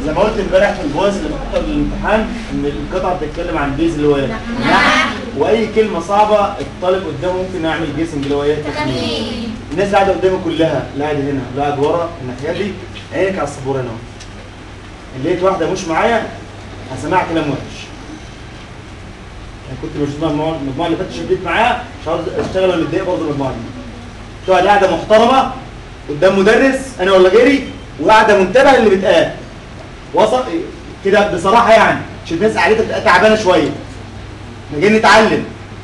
زي ما قلت امبارح في الفويس اللي محطوطه للامتحان ان القطعه بتتكلم عن بيز اللي هو ايه؟ نحو واي كلمه صعبه الطالب قدامه ممكن يعمل جيسنج اللي هو ايه؟ تخمين الناس اللي قاعده قدامي كلها اللي قاعد هنا اللي قاعد ورا الناحيه دي عينك على السبوره هنا اهو. اللي لقيت واحده مش معايا هسمعها كلام وحش انا كنت مش المجموعه المجموعه اللي فاتت شديت معاها مش عاوز اشتغل ولا اتضايق برضه المجموعه دي تقعد قاعده محترمه قدام مدرس انا ولا غيري وقاعده منتبه للي بيتقال وسط كده بصراحه يعني عشان الناس قعدتها بتبقى تعبانه شويه احنا جايين نتعلم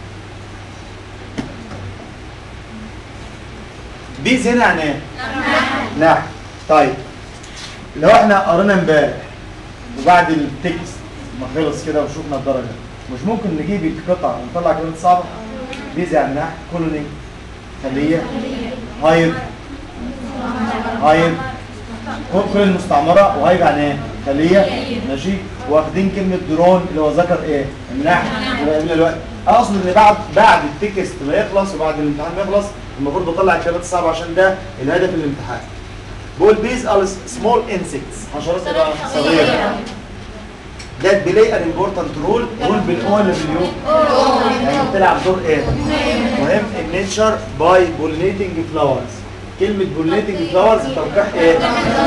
بيز هنا يعني ايه؟ نحو طيب لو احنا قرينا امبارح وبعد التكست ما خلص كده وشوفنا الدرجه مش ممكن نجيب القطع ونطلع كلمات صعبه بيز يعني نحو كولوني خليه هايب هايب كل المستعمره وهايب يعني ايه؟ خليه ماشي واخدين كلمه درون اللي هو ذكر ايه؟ النحو يبقى قبل الوقت اقصد ان بعد بعد التكست ما يخلص وبعد الامتحان ما يخلص المفروض بطلع الكلمات الصعبه عشان ده الهدف الامتحان بقول بيز ار سمول انسكتس حشرات إيه بقى؟ صغيره that play an important role رول بالاو ولا باليو؟ يعني بتلعب دور ايه؟ مهم in nature by pollinating flowers كلمة pollinating flowers تلقيح ايه؟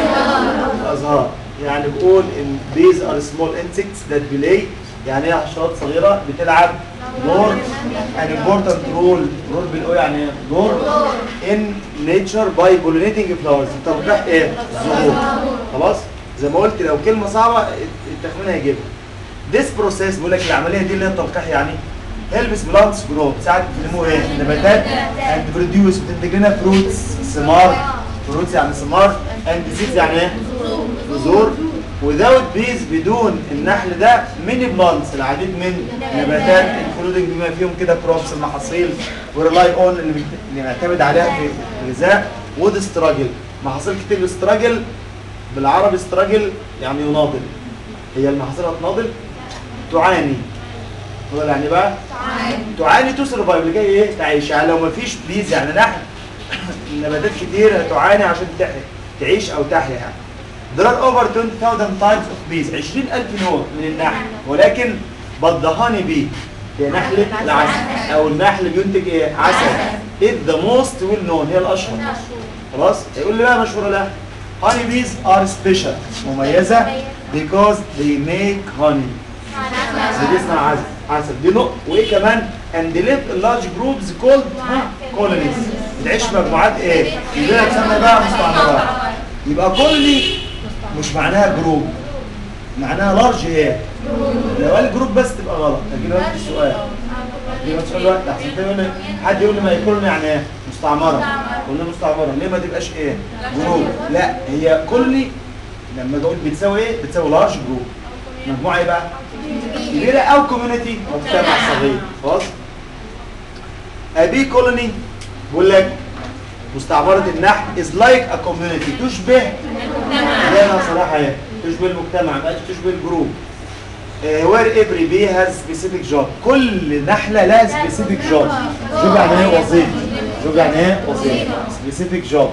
الازهار يعني بقول ان these are small insects that play يعني هي حشرات صغيرة بتلعب دور an important role رول بالاو يعني ايه؟ دور in nature by pollinating flowers تلقيح ايه؟ زهور خلاص؟ زي ما قلت لو كلمة صعبة التخمين هيجيبها this process بيقول لك العملية دي اللي هي التلقيح يعني helps plants grow بتساعد في نمو ايه؟ نباتات and produce بتنتج لنا fruits ثمار fruits يعني ثمار and seeds يعني ايه؟ بذور without bees بدون النحل ده many plants العديد من نباتات including بما فيهم كده crops المحاصيل وريلاي اون اللي بيت- اللي معتمد عليها في الغذاء would struggle محاصيل كتير struggle بالعربي struggle يعني يناضل هي المحاصيل هتناضل تعاني هو يعني بقى تعاني تو سرفايف اللي جاي ايه تعيش يعني لو مفيش بيز يعني نحل النباتات كتير هتعاني عشان تحيا تعيش او تحيا يعني There are over 20,000 types of bees 20,000 نوع من النحل ولكن but the honey bee هي نحلة العسل او النحل اللي بينتج ايه عسل is the most well known هي الاشهر خلاص يقول لي بقى مشهورة لا honey bees are special مميزة because they make honey دي اسمها عسل عسل دي نقط وايه كمان and they live in large groups called colonies بتعيش في مجموعات ايه اللي هي بتسمى بقى مستعمرات يبقى كولوني مش معناها جروب معناها لارج ايه لو قال جروب بس تبقى غلط لكن وقت السؤال يبقى السؤال وقت احسن تقول لي حد يقول لي ما يكون يعني ايه مستعمره قلنا مستعمره ليه ما تبقاش ايه جروب لا هي كولوني لما تقول بتساوي ايه بتساوي لارج جروب مجموعه ايه بقى كبيره او كوميونتي مجتمع صغير خلاص ابي كولوني بيقول لك مستعمره النحل از لايك ا كوميونتي تشبه لا انا صراحه ايه تشبه المجتمع ما بقاش تشبه الجروب وير افري بي هاز سبيسيفيك جوب كل نحله لها سبيسيفيك جوب جوب يعني ايه وظيفه جوب يعني ايه وظيفه سبيسيفيك جوب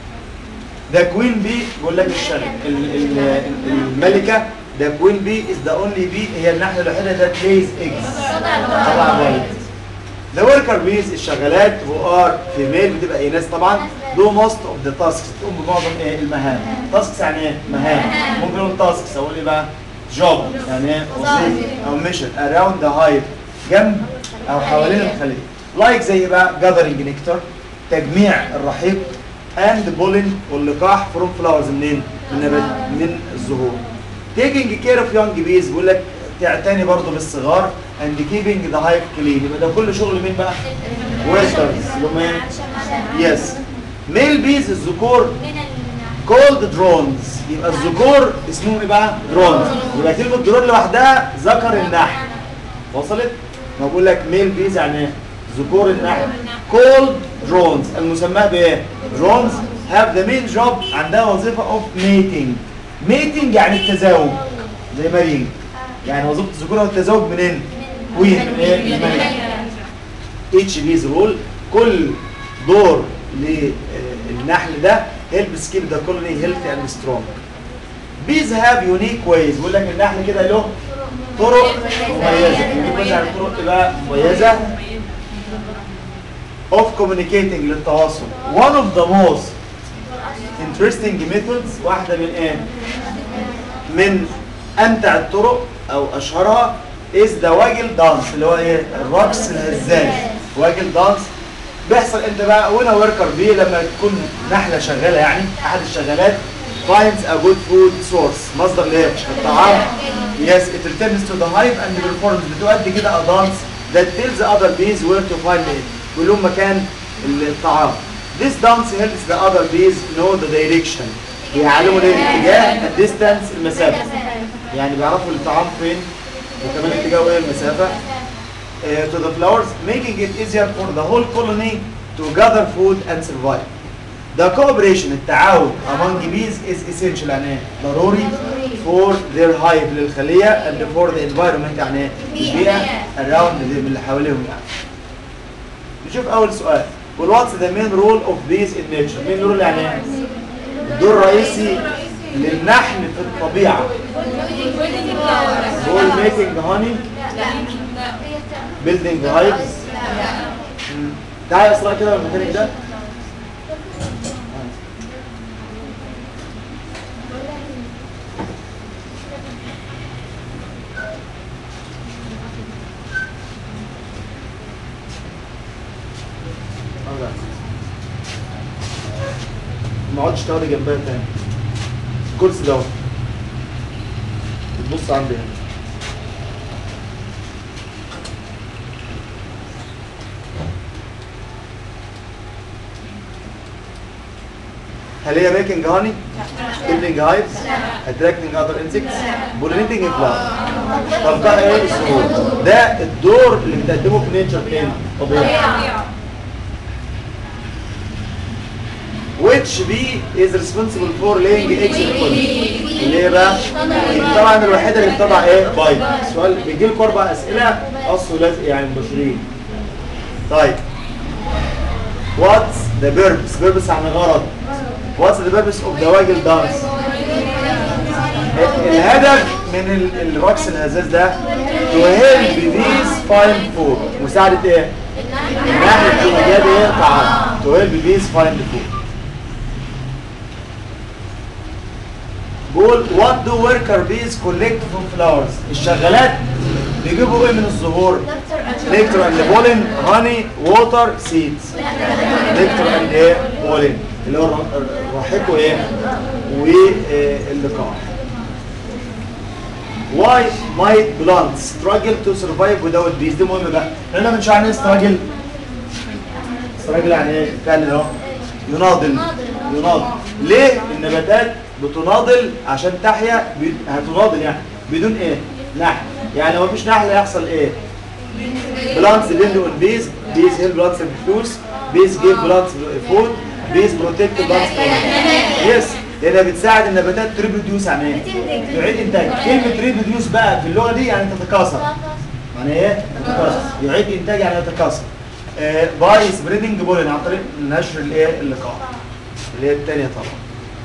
ذا كوين بي بيقول لك الشغل ال- ال- ال- الملكه ذا كوين بي از ذا اونلي بي هي النحله الوحيده that lays eggs طبعا بيض ذا وركر بيز الشغالات who are female بتبقى اناث طبعا do most of the tasks تقوم بمعظم ايه المهام tasks يعني ايه مهام ممكن نقول tasks اقول ايه بقى job يعني ايه وظيفه او mission around the hive جنب او حوالين الخليه like زي بقى gathering nectar تجميع الرحيق and pollen واللقاح from flowers منين؟ من نبات من الزهور taking care of young bees بيقول لك تعتني برضه بالصغار and keeping the hive clean يبقى ده كل شغل مين بقى؟ workers اللي هم ايه؟ يس ميل بيز الذكور كولد درونز يبقى الذكور اسمهم ايه بقى؟ درونز يبقى كلمة درون لوحدها ذكر النحل وصلت؟ ما بقول لك ميل بيز يعني ايه؟ ذكور النحل كولد درونز المسمى بايه؟ درونز هاف ذا مين جوب عندها وظيفة اوف ميتنج ميتنج يعني التزاوج زي مارين يعني وظيفة الذكور هو التزاوج منين؟ كوين من ايه؟ الملكة اتش بيز رول كل دور للنحل ده هيلب سكيب ذا كولوني هيلثي اند سترونج bees have unique ways بيقول لك النحل كده له طرق مميزه يقول مثلا طرق تبقى مميزه of communicating للتواصل one of the most interesting methods واحده من ايه من امتع الطرق او اشهرها is the waggle dance اللي هو ايه الرقص الهزاز waggle dance بيحصل امتى بقى وانا وركر بيه لما تكون نحله شغاله يعني احد الشغالات finds a good food source مصدر لايه الطعام yes it returns to the hive and performs بتؤدي كده a dance that tells the other bees where to find it بيقول لهم مكان الطعام this dance helps the other bees know the direction بيعلموا الاتجاه the distance المسافه يعني بيعرفوا الطعام فين وكمان اتجاهه ايه المسافه uh, to the flowers making it easier for the whole colony to gather food and survive The cooperation التعاون among bees is essential يعني ايه؟ ضروري for their hive للخلية and for the environment يعني ايه؟ البيئة around them اللي حواليهم يعني. نشوف أول سؤال well what's the main role of bees in nature؟ main role يعني ايه؟ الدور الرئيسي للنحل في الطبيعة role making honey building hives مم. تعالى اسرع كده من المكان ده ما اقعدش تقعدي جنبها تاني الكرسي دوت بتبص عندي هنا هل هي making honey? building hives? attracting other insects? pollinating a flower طب بقى ايه السهول؟ ده الدور اللي بتقدمه في نيتشر فين؟ طبيعي which bee is responsible for laying eggs in colony اللي هي بقى طبعا الوحيده اللي بتضع ايه بايض السؤال بيجي لكم اربع اسئله قص ولازق يعني مباشرين طيب what's the purpose purpose عن غرض what's the purpose of the waggle dance الهدف من ال- الرقص الهزاز ده to help bees find food مساعدة ايه؟ النحل في ايجاد ايه؟ طعام to help bees find food بقول what do worker bees collect from flowers الشغالات بيجيبوا ايه من الزهور nectar and pollen honey water seeds nectar and ايه pollen اللي هو الر- الرحيق وايه واللقاح why might plants struggle to survive without bees دي مهمه بقى احنا من شويه عن struggle struggle يعني ايه فعلا اهو يناضل يناضل ليه النباتات بتناضل عشان تحيا بي- هتناضل يعني بدون ايه نحل يعني لو مفيش نحل هيحصل ايه plants depend on bees bees help plants produce bees give plants food bees protect plants from yes لانها بتساعد النباتات تريبروديوس يعني ايه تعيد انتاج كلمه ريبروديوس بقى في اللغه دي يعني تتكاثر يعني ايه تتكاثر يعيد انتاج يعني يتكاثر باي سبريدنج بولين عن طريق نشر الايه اللقاح اللي هي الثانيه طبعا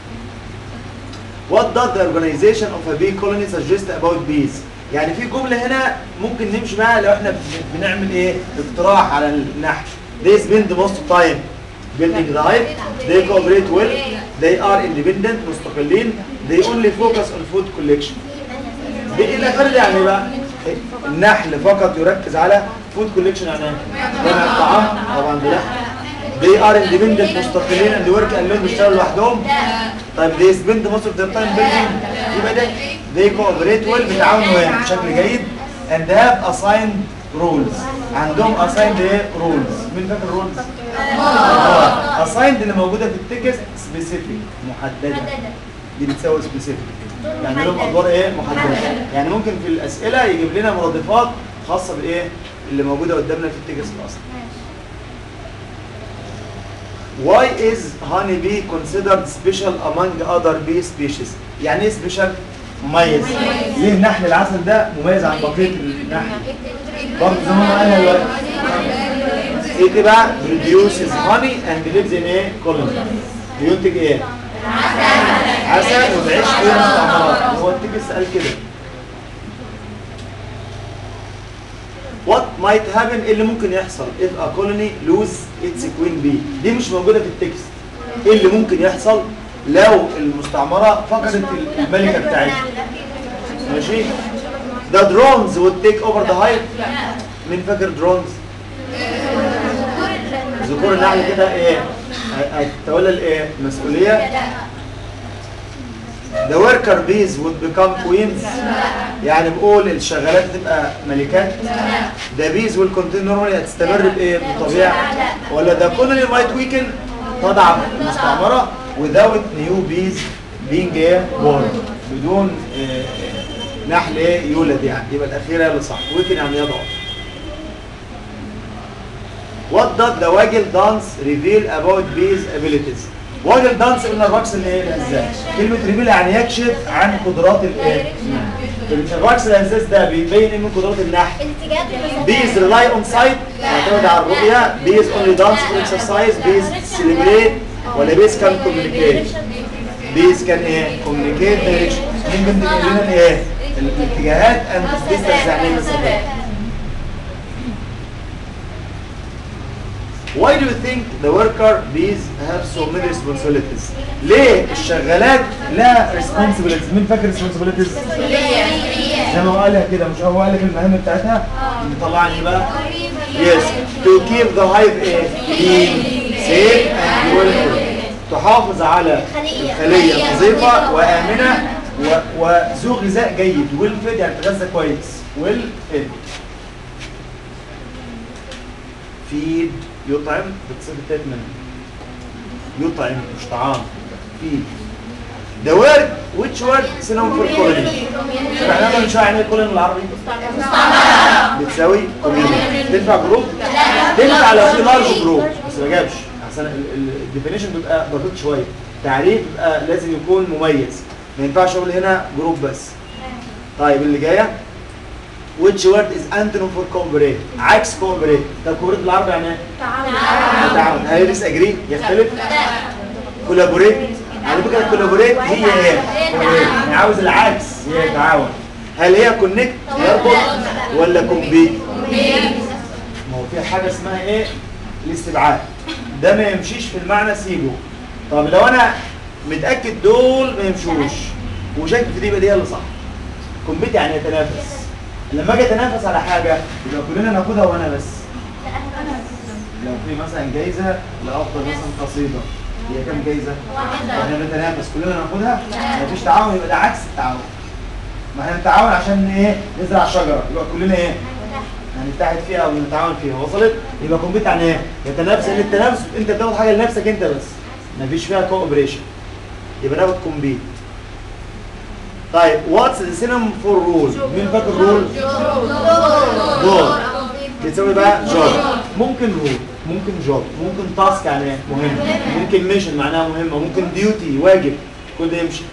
What does the organization of a bee colony suggest about bees؟ يعني في جملة هنا ممكن نمشي معاها لو احنا بن- بنعمل ايه؟ اقتراح على النحل. They spend most of time building the hive. They cooperate well. They are independent مستقلين. They only focus on food collection. دي الى فرد يعني بقى النحل فقط يركز على فود كوليكشن يعني ايه؟ جمع الطعام طبعا ده لا they are independent مستقلين and work alone بيشتغلوا لوحدهم طيب they spend most of their time building يبقى ده they cooperate well بيتعاونوا يعني بشكل جيد and have assigned rules عندهم assigned ايه rules مين فاكر rules؟ assigned اللي موجوده في التكست specific محدده دي بتساوي specific يعني لهم ادوار ايه محدده يعني ممكن في الاسئله يجيب لنا مرادفات خاصه بايه اللي موجوده قدامنا في التكست اصلا Why is honey bee considered special among other bee species؟ يعني ايه special؟ مميز. ليه النحل العسل ده مميز عن بقية النحل؟ برضه زي ما انا قالها دلوقتي. ايه دي بقى؟ produces honey and lives in ايه؟ colony. بينتج ايه؟ عسل وتعيش في المستعمرات هو التكس قال كده What might happen إيه اللي ممكن يحصل if a colony lose its queen bee دي مش موجودة في التكست ايه اللي ممكن يحصل لو المستعمرة فقدت الملكة بتاعتها ماشي The drones would take over the hive مين فاكر drones ذكور النحل كده ايه هتتولى الايه المسؤولية The worker bees would become queens يعني بقول الشغالات تبقى ملكات The bees will continue normally هتستمر بايه بالطبيعة ولا the colony might weaken تضعف المستعمرة without new bees being ايه born بدون إيه نحل ايه يولد يعني يبقى الأخيرة هي اللي صح weaken يعني يضعف What does the waggle dance reveal about bees abilities واجل دانس قلنا الرقص اللي ايه الهزاز كلمة ريفيل يعني يكشف عن قدرات الايه الرقص الهزاز ده بيبين ايه من قدرات النحل Bees rely on sight يعتمد على الرؤية Bees only dance for exercise Bees celebrate ولا bees can communicate Bees can ايه communicate direction مين بنتقل لنا الايه الاتجاهات and distance يعني المسافات Why do you think the worker bees have so many responsibilities? ليه الشغالات لها responsibilities؟ مين فاكر responsibilities؟ زي ما هو قالها كده مش هو قال لك المهام بتاعتها؟ اللي طلعني بقى Yes, to keep the hive ايه؟ clean, safe and beautiful. تحافظ على الخلية نظيفة وآمنة و- وذو غذاء جيد والفيد يعني تغذى كويس والفيد فيد يطعم بتصير التالت منه يطعم مش طعام فيد The word which word synonym for colony احنا قلنا من شويه يعني ايه colony بالعربي بتساوي community تنفع جروب تنفع لو في لارج جروب بس ما جابش احسن الديفينيشن بيبقى دقيق شويه تعريف بيبقى لازم يكون مميز ما ينفعش اقول هنا جروب بس طيب اللي جايه which word is antonym for cooperate عكس cooperate طب cooperate بالعربي يعني ايه؟ تعاون هل يدرس اجري يختلف كولابوريت على فكره الكولابوريت هي ايه collaborate. يعني عاوز العكس هي تعاون هل هي كونكت يربط ولا كومبيت ما هو في حاجه اسمها ايه الاستبعاد ده ما يمشيش في المعنى سيبه طب لو انا متاكد دول ما يمشوش وشاكك في دي يبقى دي هي اللي صح كومبيت يعني يتنافس لما اجي اتنافس على حاجه يبقى كلنا ناخدها وانا بس لو في مثلا جايزه لافضل مثلا قصيده هي كام جايزه؟ احنا بنتنافس كلنا ناخدها مفيش تعاون يبقى ده عكس التعاون ما احنا نتعاون عشان ايه نزرع شجره يبقى كلنا ايه هنتحد فيها او نتعاون فيها وصلت يبقى كومبيت يعني ايه يتنافس لان التنافس انت بتاخد حاجه لنفسك انت بس مفيش فيها كوبريشن يبقى ناخد كومبيت طيب واتس ذا سينم فور رول مين فاكر رول دور بتساوي بقى جوب ممكن رول ممكن جوب ممكن تاسك يعني إيه؟ مهم ممكن ميشن معناها مهمه ممكن ديوتي واجب كل ده يمشي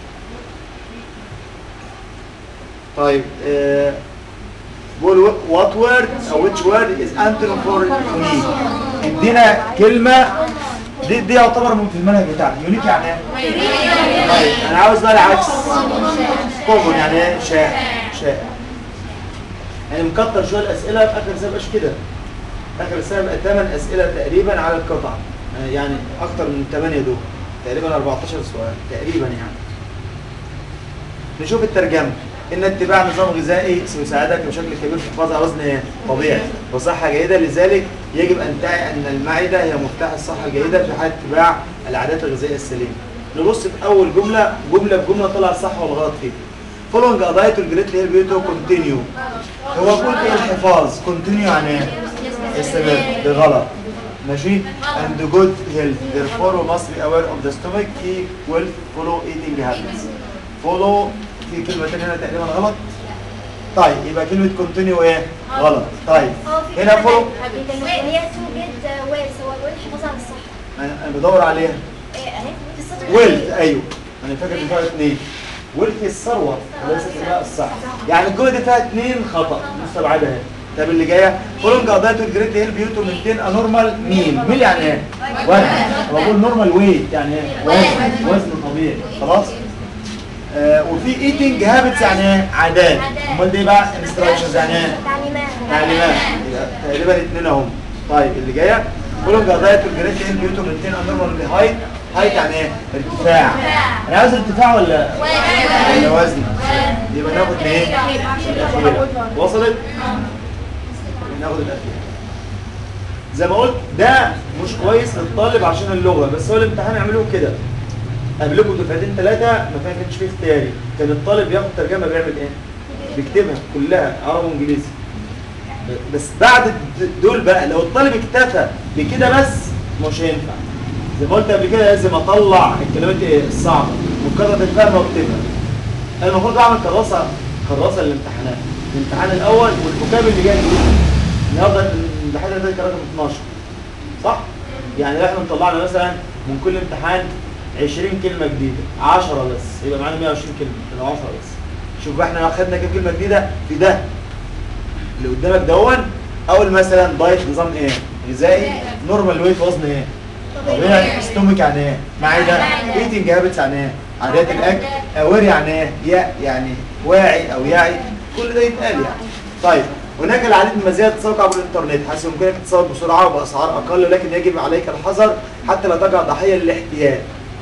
طيب آه بقول وات وورد او which word is antonym for unique ادينا كلمه دي دي يعتبر من في المنهج بتاعنا يونيك يعني ايه؟ طيب انا عاوز بقى العكس كومن يعني ايه شائع شائع يعني مكتر شويه الاسئله في اخر السنه مبقاش كده اخر السنه بقى 8 اسئله تقريبا على القطعه يعني اكتر من 8 دول تقريبا 14 سؤال تقريبا يعني نشوف الترجمه ان اتباع نظام غذائي سيساعدك بشكل كبير في الحفاظ على وزن إيه؟ طبيعي وصحه جيده لذلك يجب ان تعي ان المعده هي مفتاح الصحه الجيده في حال اتباع العادات الغذائيه السليمه نبص في اول جمله جمله بجمله طلع الصح والغلط فيها فولوينج ادايت الجريت هي بيوتو كونتينيو هو بيقول ايه الحفاظ كونتينيو يعني ايه استمر ده غلط ماشي and good health therefore we must be aware of the stomach keep well follow eating habits follow في كلمة تانية هنا تقريبا غلط طيب يبقى كلمة continue ايه غلط طيب هنا follow هي تو جيت ويلز هو الويل حفاظ على الصحة انا أنا بدور عليها إيه، اهي في السطر ويلث ايوه انا فاكر ان فيها اثنين ويلث الثروه وليست اسمها الصحه يعني الجمله دي فيها اثنين خطا مستبعده اهي طب اللي جايه فولونج ادايت الجريت هيل بيوتو مينتين انورمال مين مين يعني ايه وزن هو بقول نورمال ويت يعني ايه وزن وزن طبيعي الاثنين خلاص آه وفي ايتنج هابتس يعني ايه عادات امال دي بقى انستراكشنز يعني ايه تعليمات تعليمات يبقى تقريبا اثنين اهم طيب اللي جايه كلهم جردايه الجريت ان بيوتو الاثنين اندر هايت هايت يعني ايه ارتفاع انا عاوز ارتفاع ولا ولا وزن يبقى ناخد ايه الأخيرة. وصلت ناخد الاخير زي ما قلت ده مش كويس للطالب عشان اللغه بس هو الامتحان يعملوه كده قبلكم دفعتين ثلاثه ما كانش فيه اختياري كان الطالب ياخد ترجمه بيعمل ايه بيكتبها كلها عربي وانجليزي بس بعد دول بقى لو الطالب اكتفى بكده بس مش هينفع زي ما قلت قبل كده لازم اطلع الكلمات ايه الصعبه مجرد الفهم واكتبها انا المفروض اعمل كراسه كراسه للامتحانات الامتحان الاول والكتاب اللي جاي النهارده الامتحان ده كان رقم 12 صح؟ يعني لو احنا طلعنا مثلا من كل امتحان 20 كلمه جديده 10 بس يبقى معانا 120 كلمه يبقى 10 بس شوف احنا اخدنا كام كلمه جديده في ده اللي قدامك دون اول مثلا دايت نظام ايه غذائي نورمال ويت وزن ايه طبيعي ستومك يعني ايه معده ايتنج هابتس يعني ايه عادات الاكل اوير يعني ايه يا يعني واعي او يعي كل ده يتقال يعني طيب هناك العديد من مزايا التسوق عبر الانترنت حيث يمكنك التسوق بسرعه وباسعار اقل لكن يجب عليك الحذر حتى لا تقع ضحيه للاحتيال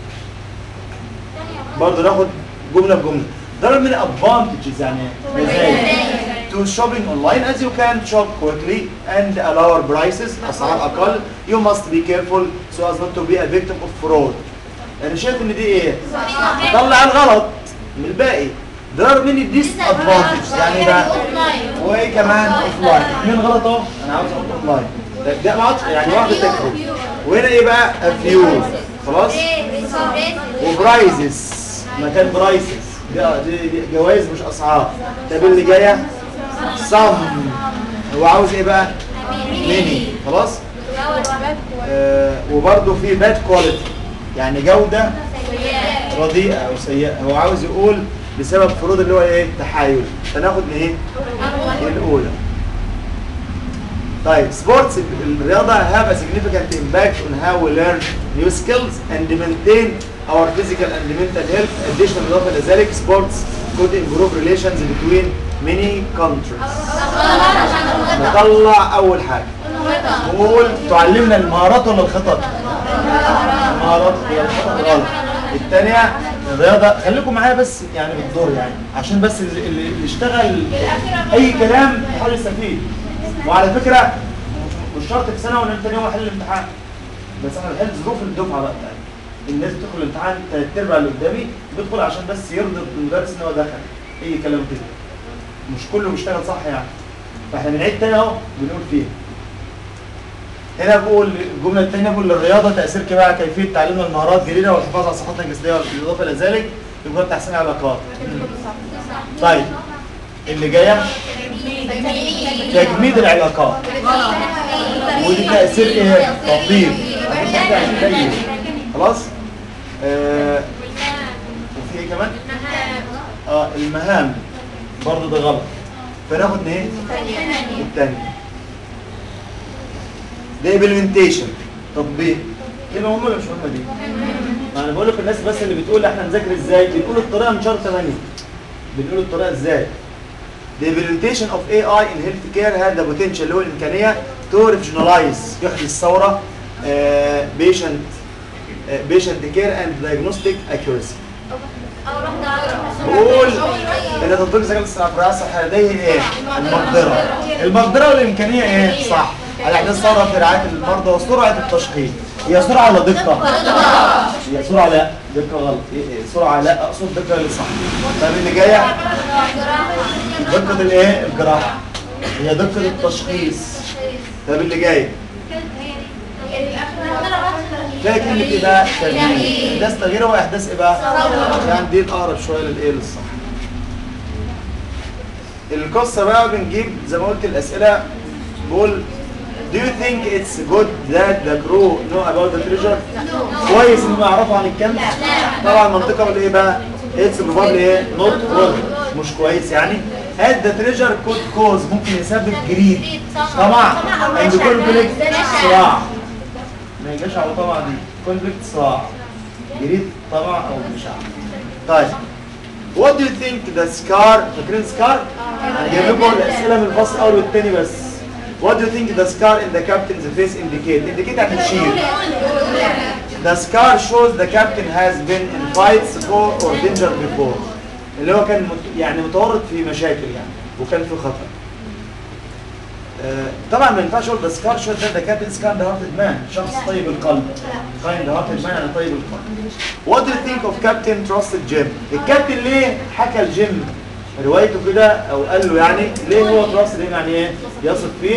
برضه ناخد جمله بجمله There are many advantages يعني مزايا to shopping online as you can shop quickly and at lower prices اسعار اقل you must be careful so as not to be a victim of fraud انا شايف ان دي ايه طلع الغلط من الباقي there are many disadvantages يعني إيه بقى وايه كمان اوفلاين مين غلط اهو انا عاوز احط اوفلاين ده ده ما عادش يعني واحده تكتب وهنا ايه بقى a few خلاص وبرايزز مكان برايسز دي, دي, دي جوائز مش اسعار طب اللي جايه صم هو عاوز ايه بقى ميني خلاص آه وبرده في باد كواليتي يعني جوده رديئه او سيئه هو عاوز يقول بسبب فروض اللي هو ايه التحايل فناخد ايه الاولى طيب سبورتس الرياضه have a significant impact on how we learn new skills and maintain our physical and mental health additional اضافه لذلك sports could improve relations between many countries نطلع اول حاجه نقول تعلمنا المهارات ولا الخطط المهارات هي الخطط غلط الثانيه الرياضه خليكم معايا بس يعني بالدور يعني عشان بس اللي, اللي يشتغل اي كلام يحاول يستفيد وعلى فكره مش شرط في سنه ولا ثاني يوم احل الامتحان بس انا بحل ظروف الدفعه بقى بتاعتي الناس بتدخل الامتحان ثلاث ارباع اللي قدامي بيدخل عشان بس يرضي المدرس ان هو دخل اي كلام كده مش كله بيشتغل صح يعني فاحنا بنعيد تاني اهو بنقول فيه هنا بقول الجمله الثانيه بقول للرياضه تاثير كبير على كيفيه تعليم المهارات الجديده والحفاظ على صحتنا الجسديه بالاضافه الى ذلك يمكن تحسين العلاقات طيب اللي جايه تجميد العلاقات ودي تاثير ايه تطبيق خلاص آه وفي ايه كمان اه المهام برضه ده غلط فناخد ايه الثاني ده امبلمنتيشن تطبيق كلمه مهمه ولا مش مهمه دي ما انا بقول لك الناس بس اللي بتقول احنا نذاكر ازاي بنقول الطريقه من شهر 8 بنقول الطريقه ازاي The implementation of AI in healthcare had the potential اللي هو الامكانيه to regionalize يحدث ثوره uh, patient uh, patient care and diagnostic accuracy بقول ان تطبيق الذكاء الاصطناعي الصحي لديه ايه؟ المقدره المقدره والامكانيه ايه؟ صح على احداث ثوره في رعايه المرضى وسرعه التشخيص هي سرعه ولا دقه؟ هي سرعه لا دقه غلط إيه إيه؟ سرعه لا اقصد دقه اللي صح طب اللي جايه دقه الايه؟ الجراحه هي دقه التشخيص طب اللي جاي فيها كلمة ايه بقى؟ تغيير احداث تغيير هو احداث ايه بقى؟ يعني دي الاقرب شوية للايه للصح القصة بقى بنجيب زي ما قلت الاسئلة بقول Do you think it's good that the crew know about the treasure؟ كويس انهم يعرفوا عن الكنز؟ طبعا منطقة بالايه بقى؟ It's probably ايه؟ not good مش كويس يعني had the treasure could cause ممكن يسبب جريد طمع and conflict صراع ما يجيش على طبعا دي كونفليكت صراع جريت طبعا او مش عارف طيب What do you think the scar فاكرين scar؟ انا جايب لكم الاسئله من الفصل الاول والثاني بس What do you think the scar in the captain's face indicate؟ indicate يعني تشير The scar shows the captain has been in fights before or danger before اللي هو كان مت- يعني متورط في مشاكل يعني وكان في خطر آه، طبعا ما ينفعش اقول ده سكار شو ده ده كابتن سكار ده هارتد مان شخص طيب القلب كايند هارتد مان يعني طيب القلب وات دو ثينك اوف كابتن تراستد جيم الكابتن ليه حكى الجيم روايته كده او قال له يعني ليه هو تراستد يعني ايه يثق فيه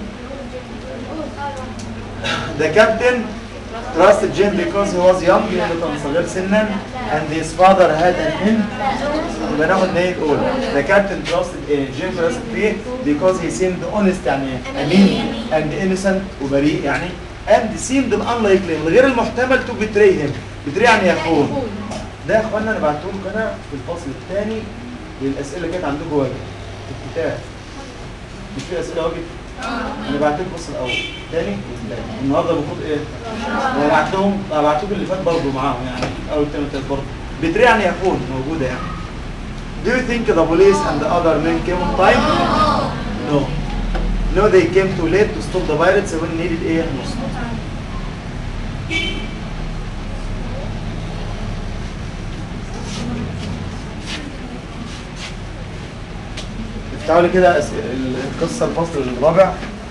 The captain trusted Jim because he was young لأنه كان صغير سنا and his father had an in يبقى ناخد نهاية أولى The captain trusted إيه Jim trusted فيه because he seemed honest يعني أمين and innocent وبريء يعني and seemed unlikely من غير المحتمل to betray him betray يعني يخون ده يا اخوانا انا بعته لكم انا في الفصل الثاني للاسئله اللي كانت عندكم واجب في الكتاب مش في اسئله واجب انا بعت لكم الفصل الاول تاني والتاني. النهارده المفروض ايه انا بعتهم بعت لكم اللي فات برضه معاهم يعني اول تاني والتالت برضه بتري يعني يكون موجوده يعني Do you think the police and the other men came on time? No. No, they came too late to stop the pirates when needed ايه نص افتحوا لي كده أس- القصه الفصل الرابع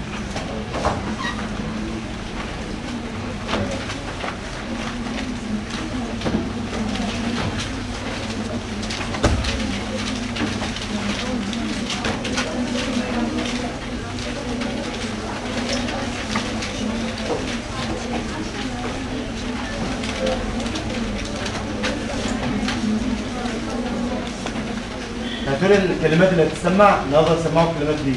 هاتوا لي الكلمات اللي هتسمع النهارده هسمعوا الكلمات دي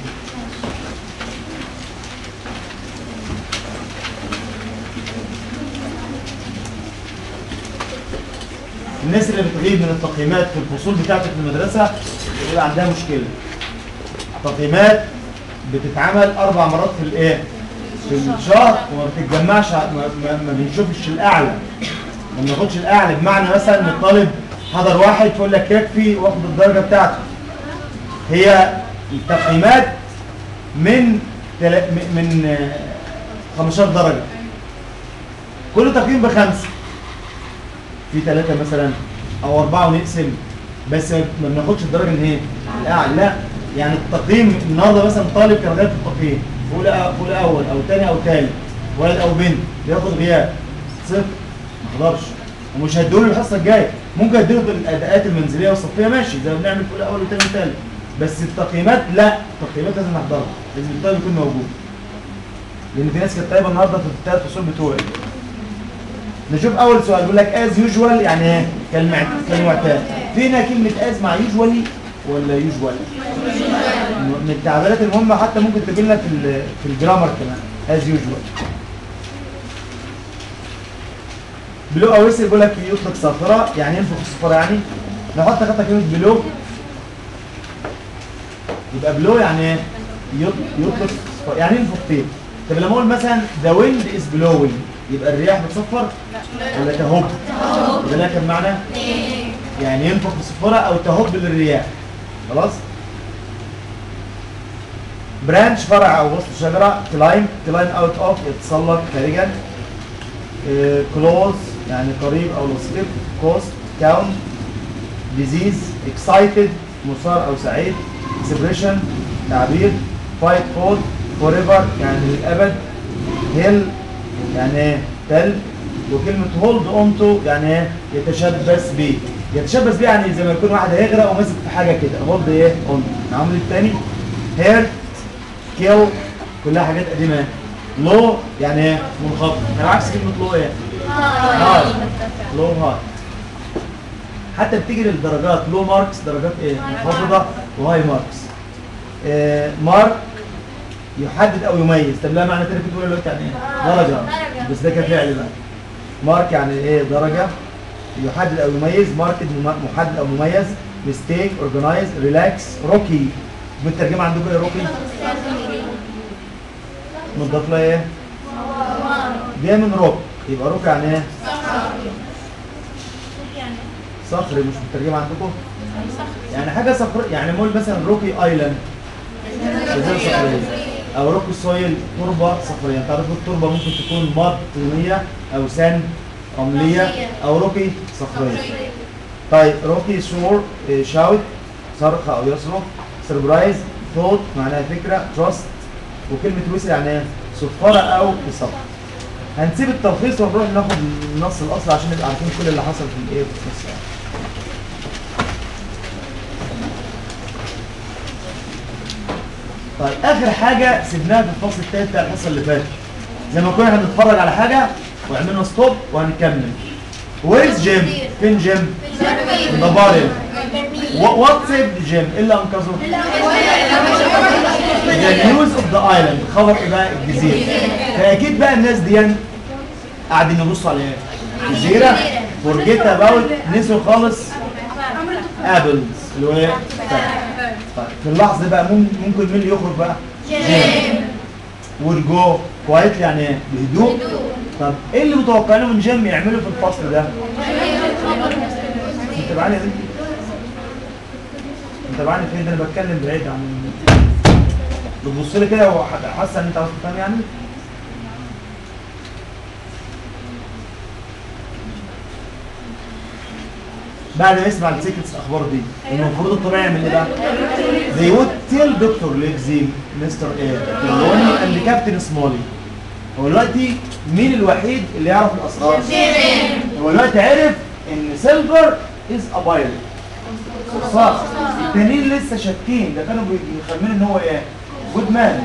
الناس اللي بتغيب من التقييمات في الفصول بتاعتك في المدرسة بيبقى عندها مشكلة تقييمات بتتعمل أربع مرات في الإيه؟ في الشهر وما بتتجمعش ع- ما, ما, ما بنشوفش الأعلى ما بناخدش الأعلى بمعنى مثلا إن الطالب حضر واحد تقول لك يكفي واخد الدرجة بتاعته هي التقييمات من تلا- من- من آه، 15 درجة كل تقييم بخمسة في ثلاثة مثلا أو أربعة ونقسم بس ما ما بناخدش الدرجة اللي هي الأعلى لا يعني التقييم النهارده مثلا طالب كان غايب في التقييم في أولى في أولى أول أو ثاني أو ثالث ولد أو بنت بياخد غياب صفر ما حضرش ومش هيدوله الحصة الجاية ممكن يديله بالأداءات المنزلية والصفية ماشي زي ما بنعمل في أولى أول وثاني وثالث بس التقييمات لا التقييمات لازم نحضرها لازم الطالب يكون موجود لأن في ناس كانت طيبة النهارده في الثلاث فصول بتوعي نشوف اول سؤال بيقول لك از يوجوال يعني ايه كالمعت- كالمعتاد فينا كلمه از مع يوجوالي ولا يوجوال من التعبيرات المهمه حتى ممكن تجي لنا في ال- في الجرامر كمان از يوجوال بلو او ويسل بيقول لك يطلق صافره يعني ينفخ الصفاره يعني نحط خطه كلمه بلو يبقى بلو يعني ايه يط- يطلق صفارة. يعني ينفخ فين طب لما اقول مثلا ذا ويند از بلوينج يبقى الرياح بتصفر ولا تهب يبقى لها كم معنى يعني ينفخ بصفرة او تهب للرياح خلاص برانش فرع او غصن شجرة كلايم كلايم اوت اوف يتسلق خارجا كلوز يعني قريب او لصيق كوست كاونت ديزيز اكسايتد مثار او سعيد اكسبريشن تعبير فايت فود فور ايفر يعني للابد هيل يعني ايه تل وكلمه هولد اونتو يعني ايه يتشبث بيه يتشبث بيه يعني زي ما يكون واحد هيغرق وماسك في حاجه كده هولد ايه اونتو العمل الثاني هير كيل كلها حاجات قديمه لو يعني ايه منخفض يعني عكس كلمه لو ايه هاي لو هاي حتى بتيجي للدرجات لو ماركس درجات ايه منخفضه وهاي ماركس آه مارك يحدد او يميز طب لا معنى تاني كنت بقول دلوقتي يعني ايه درجه بس ده كفعل بقى مارك يعني ايه درجه يحدد او يميز ماركت مم- محدد او مميز ميستيك اورجنايز ريلاكس روكي بالترجمه عندكم ايه روكي مضاف لها ايه جايه من روك يبقى روك يعني ايه صخري مش مترجمه عندكم يعني حاجه صخر يعني مول مثلا روكي ايلاند جزيره صخريه او روكي سويل تربه صخريه تعرفوا التربه ممكن تكون مط طينيه او سان رمليه او روكي صخريه طيب روكي شور إيه، شاوت صرخ او يصرخ سربرايز ثوت معناها فكره تراست وكلمه ويسل يعني ايه صفاره او اصابه هنسيب التلخيص ونروح ناخد النص الاصلي عشان نبقى عارفين كل اللي حصل في الايه في النص يعني. طيب اخر حاجه سيبناها في الفصل الثالث بتاع الحصه اللي فاتت زي ما كنا هنتفرج على حاجه وعملنا ستوب وهنكمل ويز جيم فين جيم ذا بارل وات سيف جيم ايه اللي انقذه ذا نيوز اوف ذا ايلاند خبر ايه بقى الجزيره فاكيد بقى الناس دي قاعدين يبصوا على ايه جزيره فورجيت اباوت نسوا خالص ابلز اللي هو ايه طيب في اللحظه دي بقى مم- ممكن مين اللي يخرج بقى جيم والجو كويت يعني ايه بهدوء طب ايه اللي متوقعينه من جيم يعمله في الفصل ده متابعني يا بنتي متابعني فين ده انا بتكلم بعيد عن بتبص لي كده وحاسه ان انت عاوز تفهم يعني بعد ما يسمع السيكتس الاخبار دي المفروض الطبيعي يعمل ايه بقى؟ They would tell Dr. Lexi Mr. A Trelawney and Captain Smalley هو دلوقتي مين الوحيد اللي يعرف الاسرار؟ هو دلوقتي عرف ان سيلفر از ا بايلوت صح التانيين لسه شاكين ده كانوا بيخمنوا ان هو ايه؟ جود مان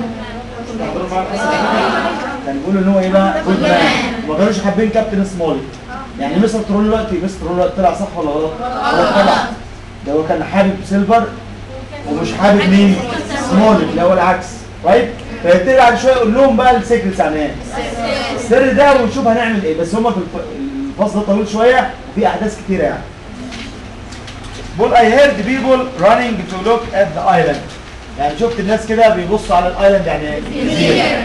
كان بيقولوا ان هو ايه بقى؟ جود مان ما كانوش حابين كابتن سمولي يعني مستر ترول دلوقتي مستر ترول دلوقتي طلع صح ولا غلط؟ غلط طلع ده هو كان حابب سيلفر ومش حابب مين؟ سمولي اللي هو العكس رايت؟ فيبتدي بعد شويه يقول لهم بقى السيكريتس عن ايه؟ السر ده ونشوف هنعمل ايه بس هما في الف- الفصل ده طويل شويه وفي احداث كتيره يعني بقول I heard people running to look at the island يعني شفت الناس كده بيبصوا على الايلاند يعني إيه؟ جزيره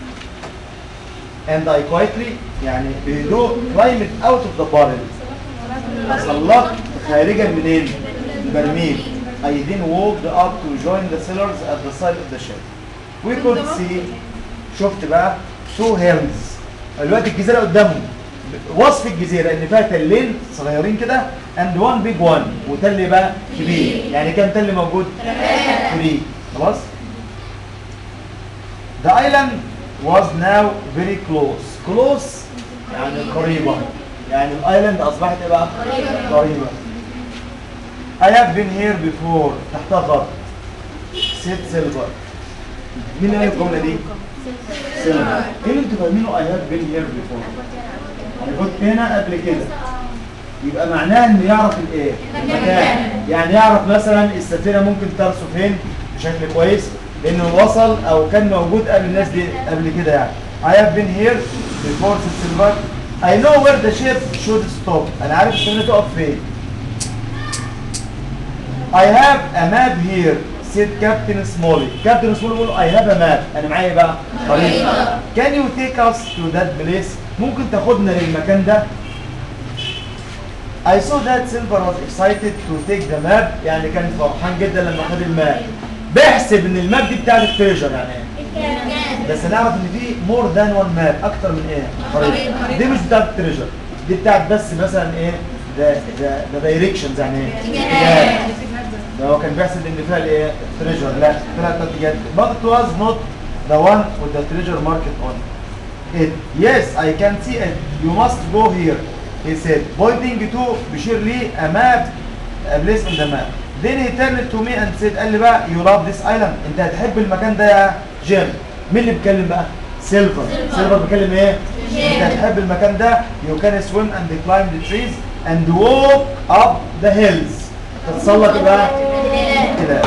and I quietly يعني بهدوء climbed out of the barrel تسلقت خارجا منين؟ برميل I then walked up to join the sailors at the side of the ship we could see شفت بقى two hills دلوقتي الجزيره قدامهم وصف الجزيره ان فيها تلين صغيرين كده and one big one وتل بقى كبير يعني كام تل موجود؟ 3 خلاص The island was now very close close يعني قريبة يعني الايلاند اصبحت ايه بقى؟ قريبة I have been here before تحتها خط سيت سيلفر مين اللي قال الجملة دي؟ سيلفر ايه اللي انتوا فاهمينه I have been here before؟ انا كنت هنا قبل كده يبقى معناه انه يعرف الايه؟ المكان يعني يعرف مثلا السفينه ممكن ترسو فين بشكل كويس لانه وصل او كان موجود قبل الناس دي قبل كده يعني I have been here before Silver I know where the ship should stop انا عارف السفينه تقف فين I have a map here said Captain Smalley Captain Smalley بيقول I have a map انا معايا إيه بقى خريطه Can you take us to that place ممكن تاخدنا للمكان ده I saw that Silver was excited to take the map يعني كان فرحان جدا لما خد الماب بيحسب ان الماب دي بتاعت التريجر يعني ايه بس نعرف ان في مور ذان وان ماب اكتر من ايه خريطه دي مش بتاعت التريجر دي بتاعت بس مثلا ايه ذا ذا ذا دايركشنز يعني ايه اتجاهات. ده هو كان بيحسب ان فيها الايه التريجر لا طلعت اتجاهات but it was not the one with the treasure market on it yes I can see it you must go here he said pointing to بيشير لي a map a place on the map then he turned to me and said قال لي بقى you love this island انت هتحب المكان ده يا جيم مين اللي بيتكلم بقى سيلفر سيلفر بيتكلم ايه انت هتحب المكان ده you can swim and climb the trees and walk up the hills تتسلق إيه بقى كده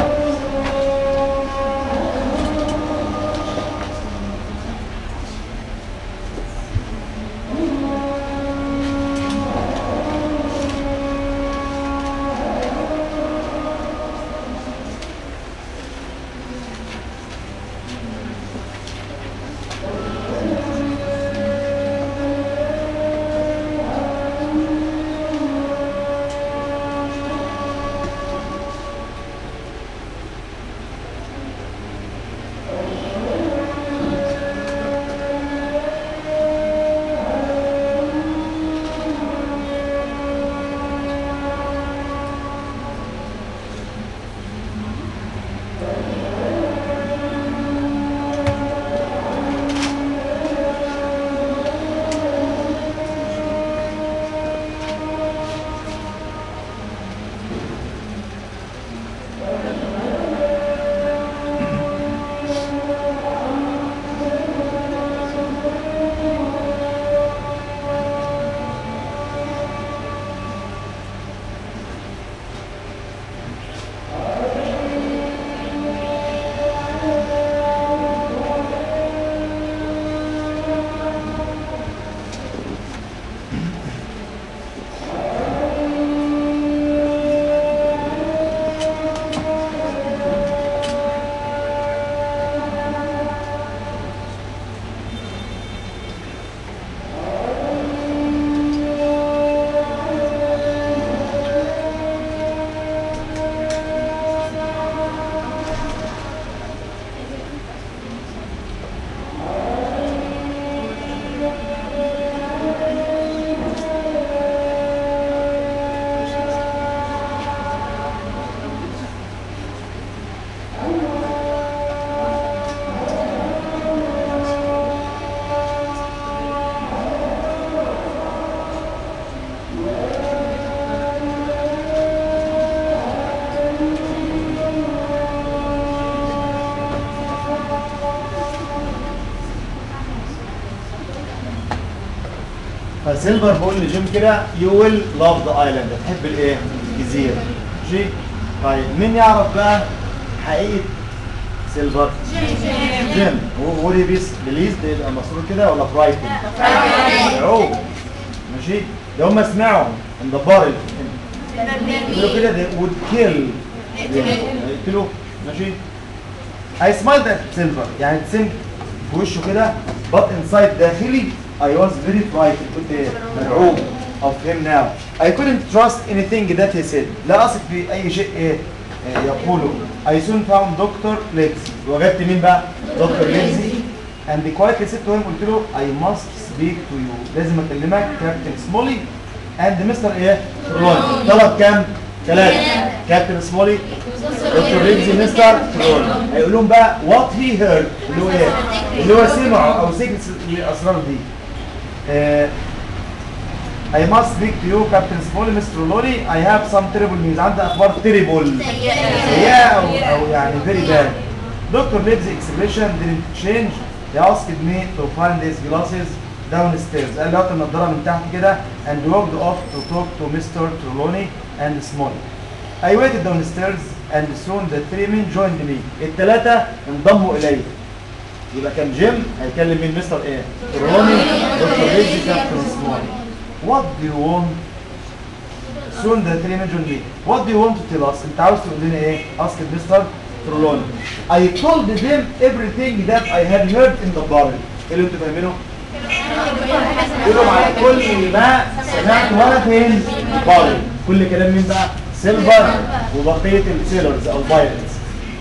فسيلفر بقول لجيم كده يو ويل لاف ذا ايلاند هتحب الايه؟ الجزيره ماشي؟ طيب مين يعرف بقى حقيقه سيلفر؟ جيم هو ولي بيس بليز ده يبقى مسرور كده ولا فرايتن؟ مرعوب ماشي؟ ده هم سمعوا ان ذا بارل يقولوا كده they would kill يقتلوا ماشي I smiled at silver يعني ابتسمت في وشه كده but inside داخلي I was very frightened كنت إيه؟ مرعوب of him now I couldn't trust anything that he said لا أثق في أي شيء إيه آه، يقوله I soon found Dr. Legs وجدت مين بقى؟ دكتور ليكسي and quietly said to him قلت له I must speak to you لازم أكلمك كابتن سمولي and مستر إيه؟ رون طلب كام؟ ثلاثة كابتن سمولي دكتور ريكزي مستر ترون هيقول لهم بقى وات هي هيرد اللي هو ايه؟ اللي هو سمعه او سكت الاسرار دي. آه I must speak to you Captain Smalley Mr. Lolly I have some terrible news عندي اخبار terrible سيئة او او يعني very bad. Dr. Liv's expression didn't change. He asked me to find his glasses downstairs. قال لي هات النضارة من تحت كده and walked off to talk to Mr. Trelawney and Smalley. I waited downstairs and soon the three men joined me. الثلاثة انضموا إلي. يبقى كان جيم هيكلم مين مستر ايه؟ روني دكتور ريجي كابتن سمولي. What do you want? Soon the three men joined me. What do you want to tell us? انت عاوز تقول لنا ايه؟ asked مستر ترولوني. I told them everything that I had heard in the barrel. ايه اللي انتوا فاهمينه؟ قولوا على كل ما سمعت وانا فين؟ بارل. كل كلام مين بقى؟ سيلفر وبقيه السيلرز او بايرتس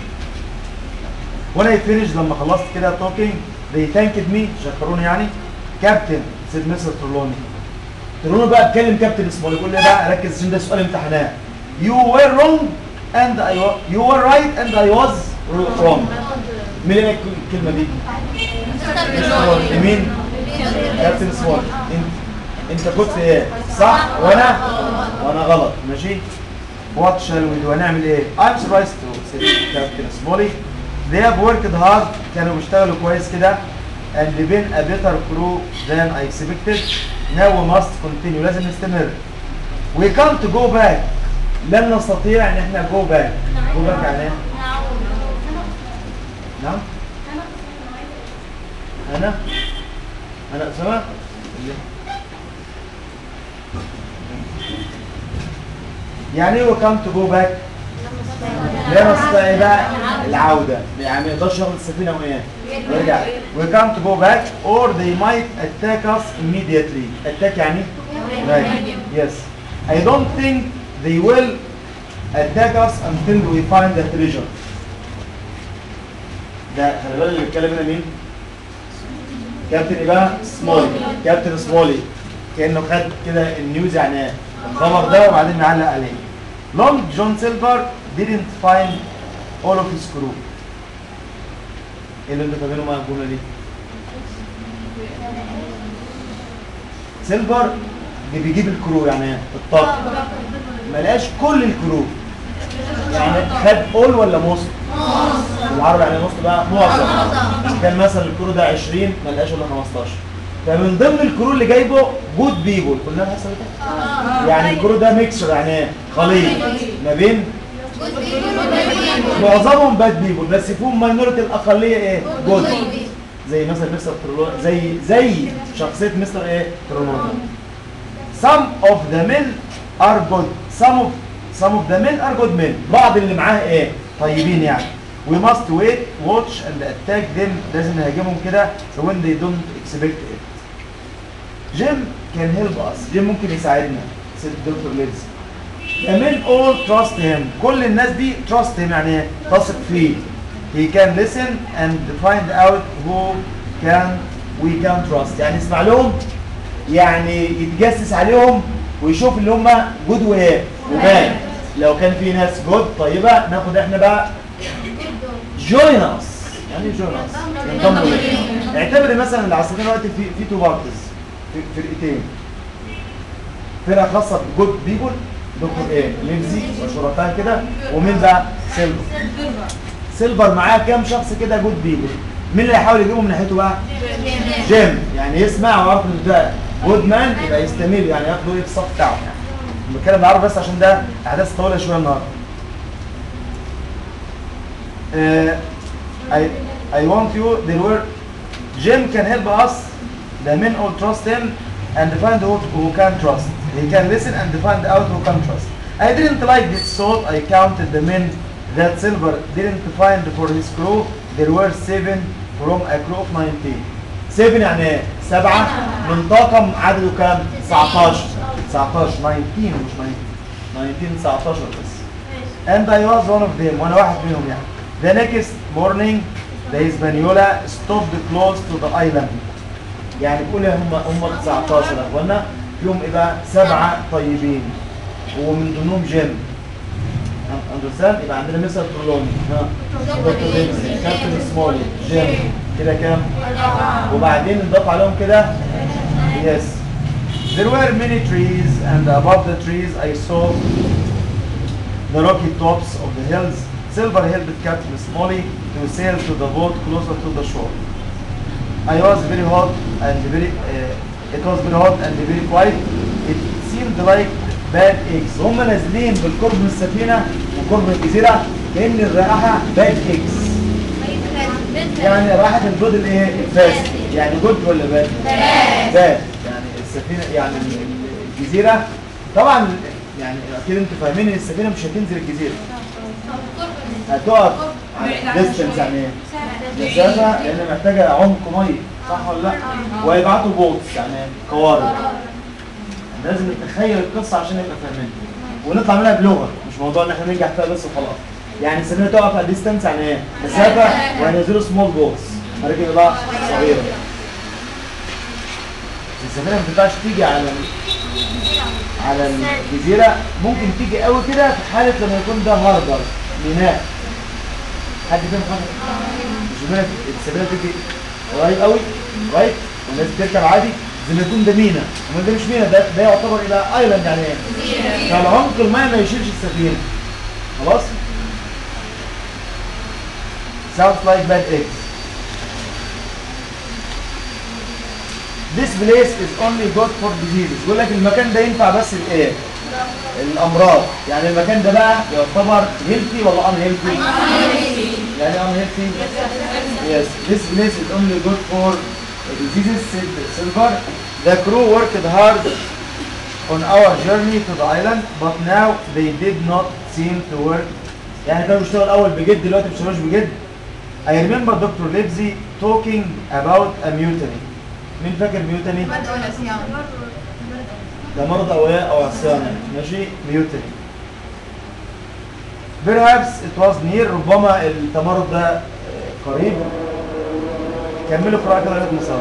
وانا فينيش لما خلصت كده توكينج they thanked me شكروني يعني كابتن سيد مستر ترولوني ترولوني بقى اتكلم كابتن اسمه يقول لي بقى ركز عشان ده سؤال امتحانات you were wrong and I wa- you were right and I was wrong مين اللي قال الكلمه دي؟ مين؟ كابتن سمول انت انت كنت ايه؟ صح وانا وانا غلط ماشي؟ What shall we do? هنعمل ايه؟ I'm surprised to say Captain Smalley. They have worked hard كانوا بيشتغلوا كويس كده and been a better crew than I expected. Now we must continue لازم نستمر. We can't go back. لن نستطيع ان احنا go back. go back يعني ايه؟ نعم؟ انا؟ انا اسامه؟ يعني ايه we can't go back؟ لا نستطيع بقى العودة يعني ما يقدرش ياخد السفينة وايه؟ ويرجع we can't go back or they might attack us immediately attack يعني right yes I don't think they will attack us until we find the treasure ده خلي بالك اللي بيتكلم هنا مين؟ كابتن ايه بقى؟ سمولي كابتن سمولي كانه خد كده النيوز يعني الخبر ده وبعدين نعلق عليه لونج جون سيلفر didn't find all of his crew ايه اللي انتوا فاهمينه مع الجمله دي؟ سيلفر اللي بيجيب الكرو يعني الطاقم ما لقاش كل الكرو يعني خد اول ولا موست؟ العربي يعني موست بقى معظم كان مثلا الكرو ده 20 ما لقاش الا 15 فمن ضمن الكرو اللي جايبه جود بيبول قلنا حصل كده يعني الكرو ده ميكسر يعني خليط ما بين معظمهم باد بيبول بس فيهم ماينورتي الاقليه ايه جود زي مثلا مستر ترولو زي زي شخصيه مستر ايه ترولو some of the men are good some of some of the men are good men بعض اللي معاه ايه طيبين يعني we must wait watch and attack them لازم نهاجمهم كده when they don't expect it جيم can help us جيم ممكن يساعدنا سيد دكتور ليدز The men all trust him كل الناس دي trust him يعني إيه؟ تثق فيه he can listen and find out who can we can trust يعني يسمع لهم يعني يتجسس عليهم ويشوف اللي هم جود وايه وباد لو كان في ناس جود طيبه ناخد احنا بقى join us يعني join us ينضموا لنا اعتبر مثلا العسكريين دلوقتي في في تو بارتيز في فرقتين فرقه خاصه بجود بيبول دكتور ايه ليفزي وشركاء كده ومين بقى سيلفر سيلفر معاه كام شخص كده جود بيبول مين اللي هيحاول يجيبه من ناحيته بقى جيم يعني يسمع ويعرف ان ده جود مان يبقى يستمر يعني ياخدوا ايه في الصف بتاعه بتكلم بالعربي بس عشان ده احداث طويله شويه النهارده uh, I I want you there were Jim can help us the men all trust him and find who, who can trust he can listen and find out who can trust I didn't like this thought I counted the men that Silver didn't find for his crew there were seven from a crew of 19 7 يعني ايه؟ سبعة من طاقم عدده كام؟ 19 19 19 مش 19 19 19 بس and I was one of them وانا واحد منهم يعني the next morning the Hispaniola stopped close to the island يعني بقول هم هم 19 يا اخوانا فيهم ايه بقى سبعه طيبين ومن ضمنهم جيم اندرستاند يبقى عندنا مستر ترولوني ها دكتور ديكسي كابتن سمولي جيم كده كام وبعدين نضاف عليهم كده يس There were many trees and above the trees I saw the rocky tops of the hills. Silver helped Captain Smalley to sail to the boat closer to the shore. I was very hot and very uh, it was very hot and very quiet. It seemed like bad eggs. هم نازلين بالقرب من السفينة وقرب الجزيرة كأن الرائحة bad eggs. يعني راحت البيض الايه؟ الفاسد. يعني جود ولا باد؟ باد. يعني السفينة يعني الجزيرة طبعا يعني اكيد انتوا فاهمين ان السفينة مش هتنزل الجزيرة. هتقف ديستنس يعني ايه؟ مسافة لأن محتاجة عمق مية صح ولا لا؟ ويبعتوا بوتس يعني قوارب لازم نتخيل القصة عشان نبقى فاهمين ونطلع منها بلغة مش موضوع ان احنا ننجح فيها بس وخلاص يعني السفينة تقف على ديستنس يعني ايه؟ مسافة وهينزلوا سمول بوتس مراكب بقى صغيرة السفينة ما تنفعش تيجي على على الجزيرة ممكن تيجي قوي كده في حالة لما يكون ده هاربر ميناء حد فاهم حاجة؟ مش السفينة السفينة تيجي قريب قوي رايت والناس بتركب عادي زي ما يكون ده مينا وما ده مش مينا ده ده يعتبر الى ايلاند يعني ايه؟ فالعمق الماء ما يشيلش السفينة خلاص؟ sounds like bad eggs This place is only good for diseases بيقول لك المكان ده ينفع بس الايه؟ الامراض يعني المكان ده بقى يعتبر هيلثي ولا ان هيلثي؟ يعني ان هيلثي؟ Yes, this place is only good for diseases said Silver. The crew worked hard on our journey to the island but now they did not seem to work يعني كانوا بيشتغلوا الاول بجد دلوقتي ما بيشتغلوش بجد I remember Dr. Livesey talking about a mutiny مين فاكر ميوتني؟ ده مرض او ايه او عصيان ماشي ميوتني perhaps it was near ربما التمرد ده آه، قريب كملوا قراءة كده لغاية مسار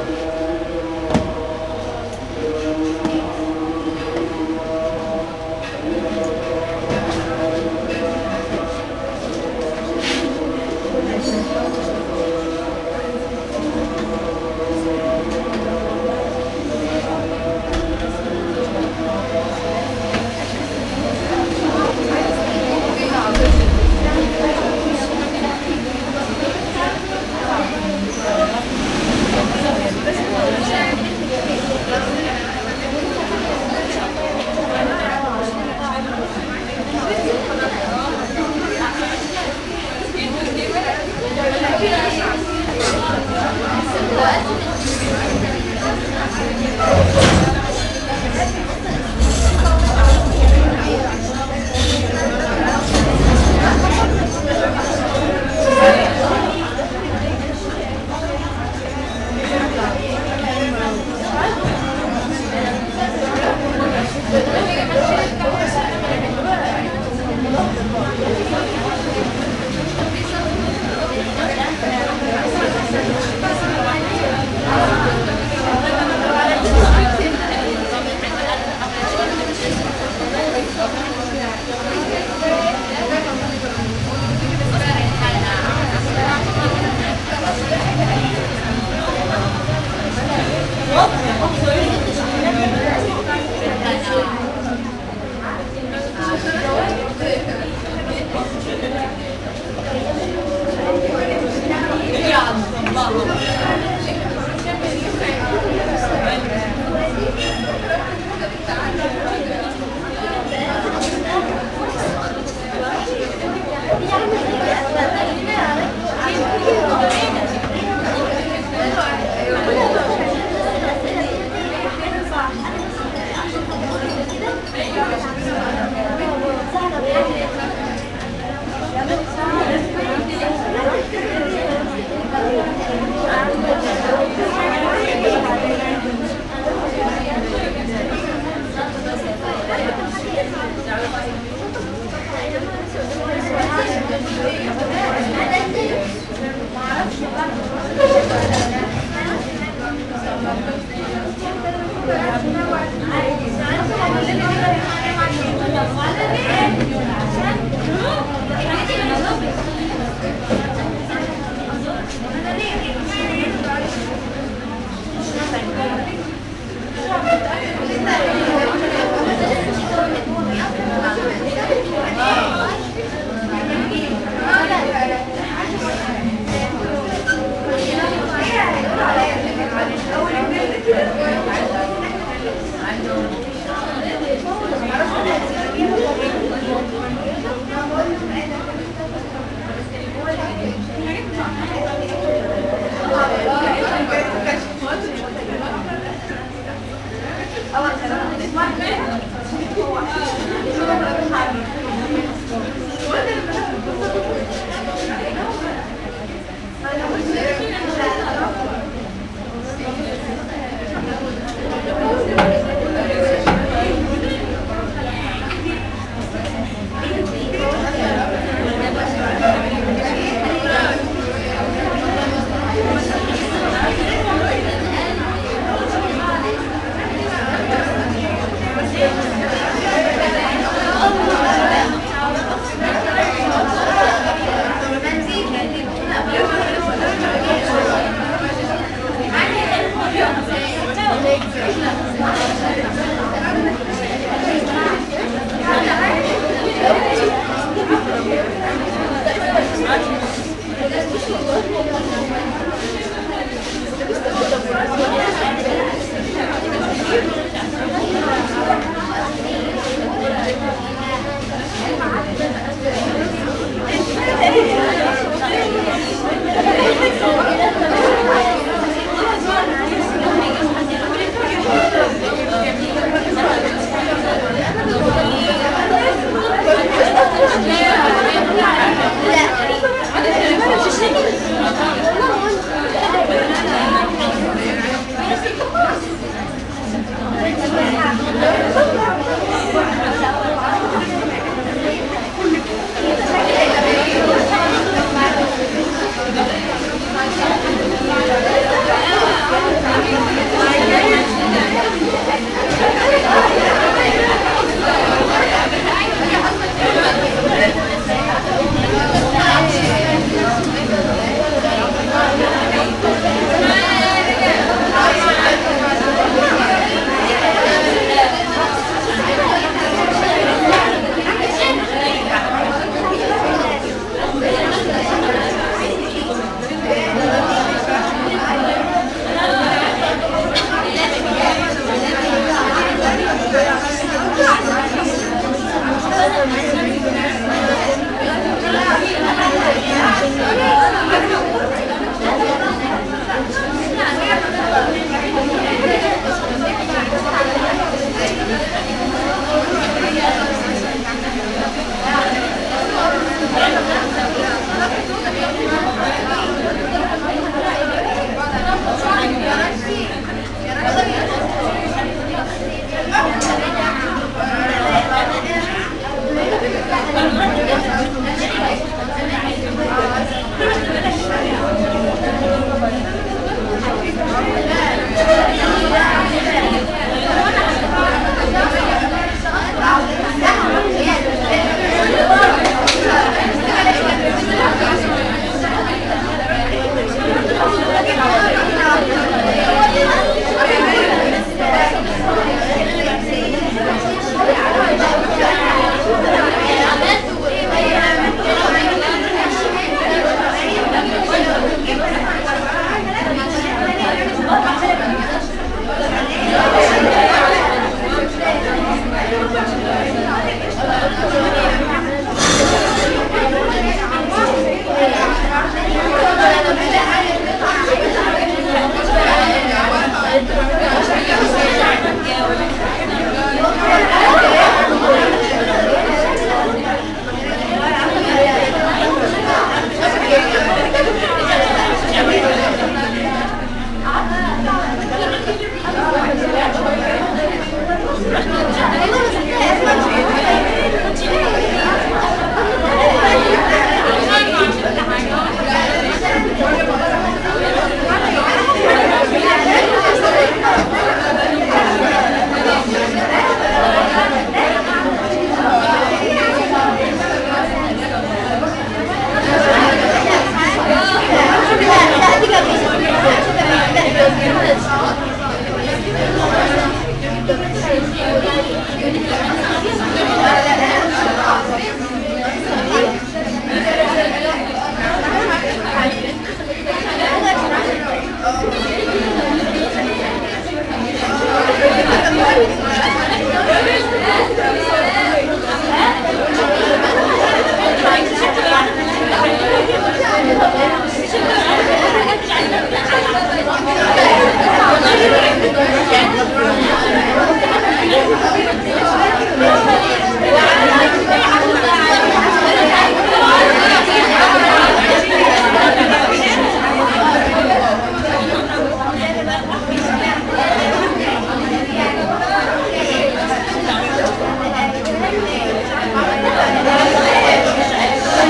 Thank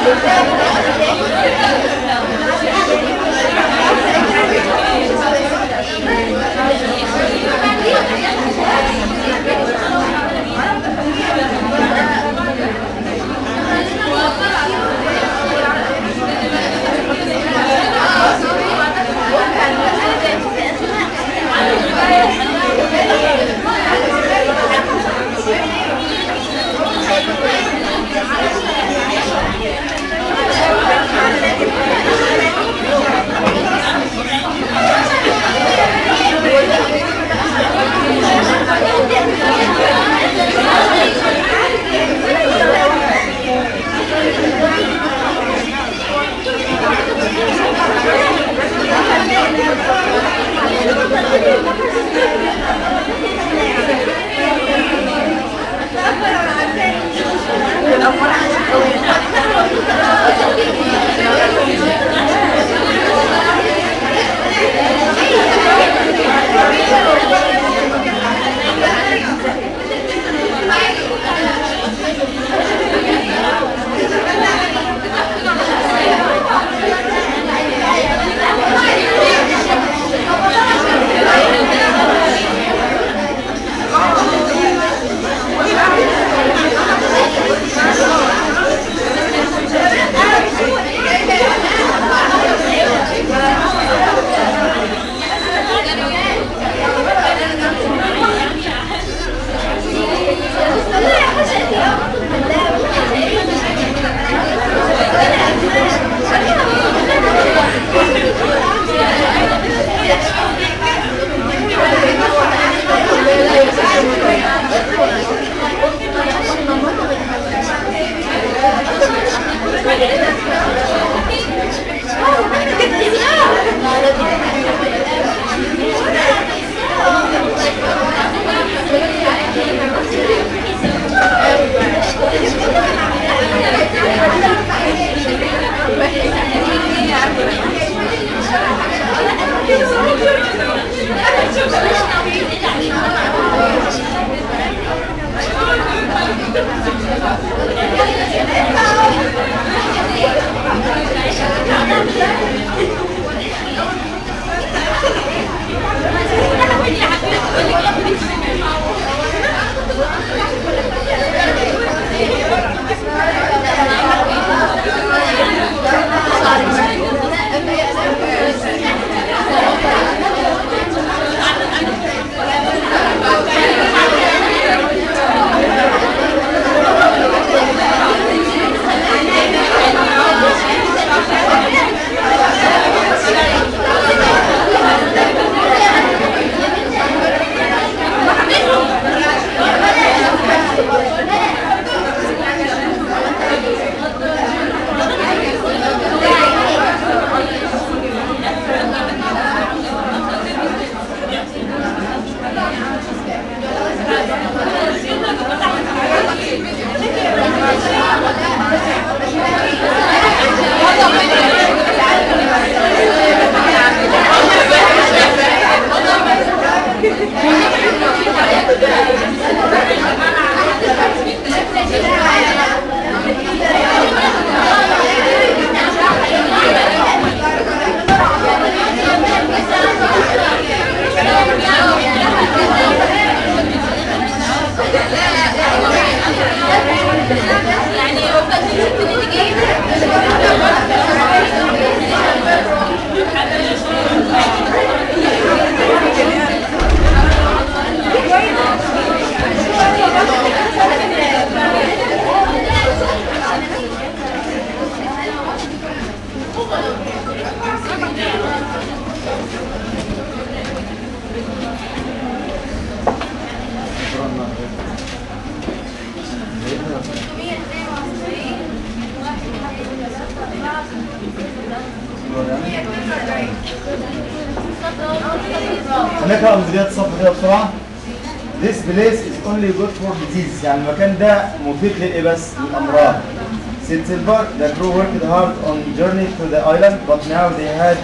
هنقرا من بدايه الصفحه كده بسرعه This place is only good for disease يعني المكان ده مفيد للايه بس؟ للامراض. Since Silver, the crew worked hard on journey to the island, but now they had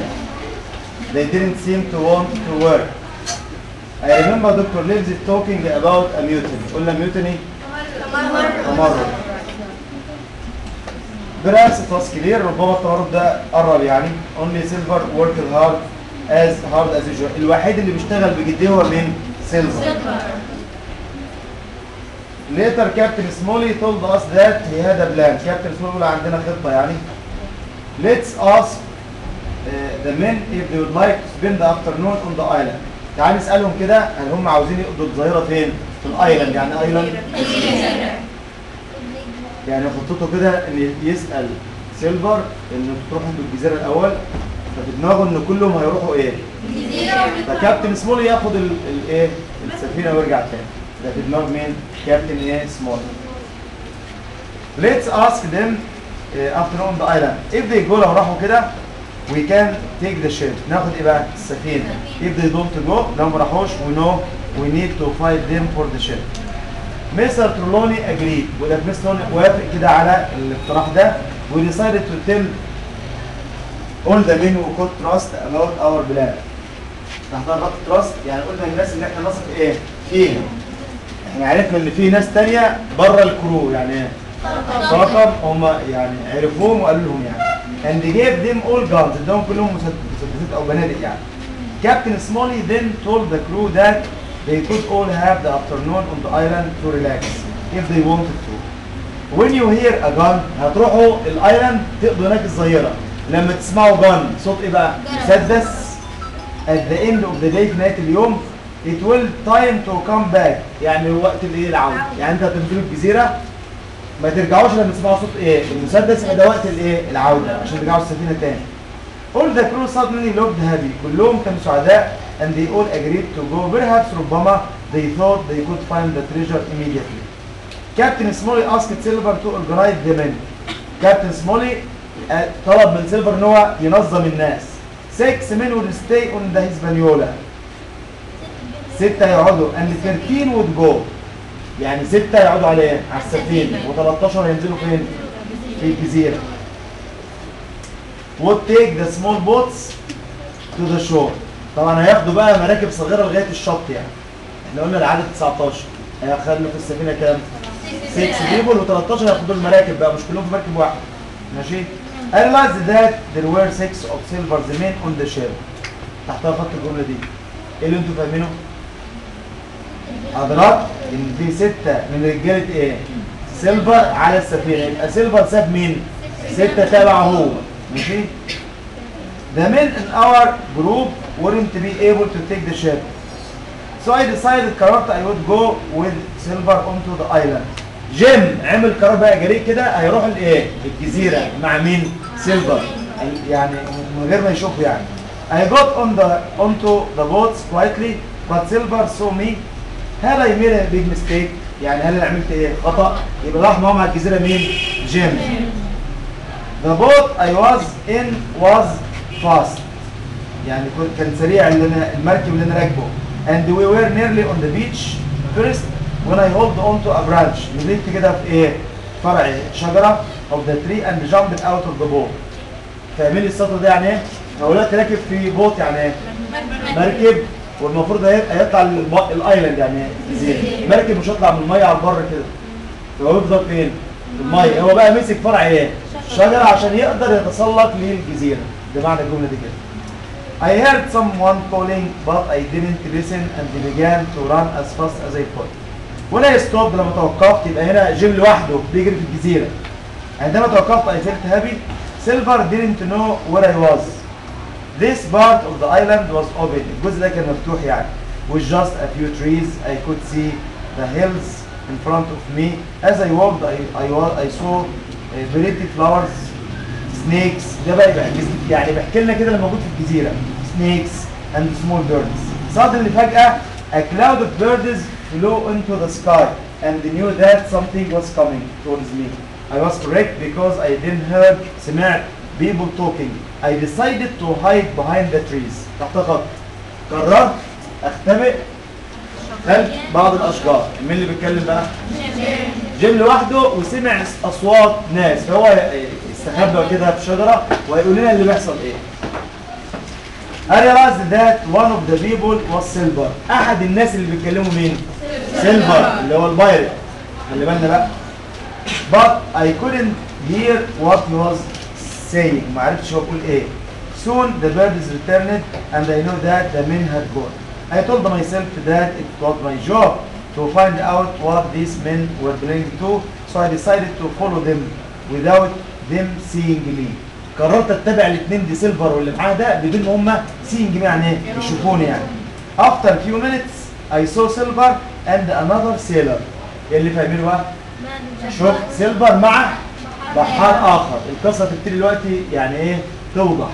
they didn't seem to want to work. I remember Dr. Livesey talking about a mutiny. قلنا mutiny تمرد. Perhaps it was clear ربما التعارض ده قرب يعني only silver worked hard as hard as usual الوحيد اللي بيشتغل بجديه هو مين؟ سيلفر Later Captain Smalley told us that he had a plan. Captain Smalley بيقول عندنا خطة يعني. Let's ask uh, the men if they would like to spend the afternoon on the island. تعال نسألهم كده هل هم عاوزين يقضوا الظهيرة فين؟ في الايلاند يعني ايلاند يعني خطته كده ان يسأل سيلفر انه تروحوا بالجزيرة الاول ففي دماغه ان كلهم هيروحوا ايه؟ فكابتن سمولي ياخد ال- الايه السفينه ويرجع تاني ده في دماغ مين كابتن ايه سمولي let's ask them uh, after on the island if they go لو راحوا كده we can take the ship ناخد ايه بقى السفينه if they don't go لو ما راحوش we know we need to fight them for the ship مستر ترولوني agreed وده مستر ترولوني وافق كده على الاقتراح ده we decided to tell all the men who could trust about our plan تحتها خط تراست يعني قلنا الناس اللي احنا نثق ايه فيها احنا عرفنا ان في ناس تانية بره الكرو يعني ايه طاقم هم يعني عرفوهم وقالوا لهم يعني and they gave them all guns اداهم كلهم مسد- مسدسات او بنادق يعني Captain Smalley then told the crew that they could all have the afternoon on the island to relax if they wanted to when you hear a gun هتروحوا الايلاند تقضوا هناك الظهيره لما تسمعوا gun صوت ايه بقى مسدس at the end of the day في نهايه اليوم it will time to come back يعني وقت الايه العوده يعني انت هتنزلوا الجزيره ما ترجعوش لما تسمعوا صوت ايه المسدس يبقى ده وقت الايه العوده عشان ترجعوا السفينه تاني all the crew suddenly looked happy كلهم كانوا سعداء and they all agreed to go perhaps ربما they thought they could find the treasure immediately Captain Smalley asked Silver to organize the men Captain Smalley آه، طلب من سيلفر ان هو ينظم الناس six men would stay on the Hispaniola ستة يقعدوا and 13 would go يعني ستة يقعدوا على ايه؟ على السفينة و13 ينزلوا فين؟ في الجزيرة would take the small boats to the shore طبعا هياخدوا بقى مراكب صغيرة لغاية الشط يعني احنا قلنا العدد 19 هيخلوا في السفينة كام؟ 6 بيبول و13 هياخدوا المراكب بقى مش كلهم في مركب واحد ماشي realized that there were six of silver's men on the ship تحتها خط الجملة دي ايه اللي انتوا فاهمينه؟ أدركت إن في ستة من رجالة إيه؟ سيلفر على السفينة يبقى سيلفر ساب مين؟ ستة تابعه هو ماشي؟ The men in our group wouldn't be able to take the ship. So I decided قررت I would go with Silver onto the island. جيم عمل قرار بقى جريء كده هيروح الايه؟ الجزيرة مع مين؟ سيلفر يعني من غير ما يشوفه يعني. I got on the onto the boats quietly but Silver saw me هل I made a big mistake؟ يعني هل انا عملت ايه؟ خطأ؟ يبقى راح معاهم على الجزيرة مين؟ جيم. The boat I was in was fast. يعني كنت كان سريع اللي انا المركب اللي انا راكبه. And we were nearly on the beach first when I hold onto a branch. نزلت كده في ايه؟ فرع شجرة of the tree and jumped out of the boat. فاهمين السطر ده يعني ايه؟ هو دلوقتي راكب في بوت يعني ايه؟ مركب والمفروض هيبقى يطلع للب- الايلاند يعني جزيره مركب مش هيطلع من الميه على البر كده فهو يفضل فين؟ في الميه هو بقى مسك فرع ايه؟ شجره عشان يقدر يتسلق للجزيره ده معنى الجمله دي كده I heard someone calling but I didn't listen and began to run as fast as I could. When I stopped لما توقفت يبقى هنا جيم لوحده بيجري في الجزيره. عندما توقفت I felt happy. Silver didn't know where I was. This part of the island was open. الجزء ده كان مفتوح يعني. With just a few trees, I could see the hills in front of me. As I walked, I, I, wa- I saw uh, pretty flowers, snakes. ده بقى يبقى جز- يعني بيحكي لنا كده اللي موجود في الجزيرة. Snakes and small birds. Suddenly فجأة a cloud of birds flew into the sky and knew that something was coming towards me. I was correct because I didn't heard سمعت people talking. I decided to hide behind the trees. تحت خط. قررت اختبئ خلف بعض الاشجار. مين اللي بيتكلم بقى؟ جيم لوحده وسمع اصوات ناس فهو استخبى كده في شجره وهيقول لنا اللي بيحصل ايه. I realized that one of the people was Silver. احد الناس اللي بيتكلموا مين؟ سيلفر اللي هو البايرت. خلي بالنا بقى. But I couldn't hear what he was saying ما عرفتش هو بيقول ايه soon the bird is returned and I know that the men had gone I told myself that it was my job to find out what these men were belonging to so I decided to follow them without them seeing me قررت اتبع الاثنين دي سيلفر واللي معاه ده بدون ما هم seeing me يعني ايه يشوفوني يعني after a few minutes I saw silver and another sailor اللي فاهمين بقى شوف سيلفر مع بحار اخر القصه تبتدي دلوقتي يعني ايه توضح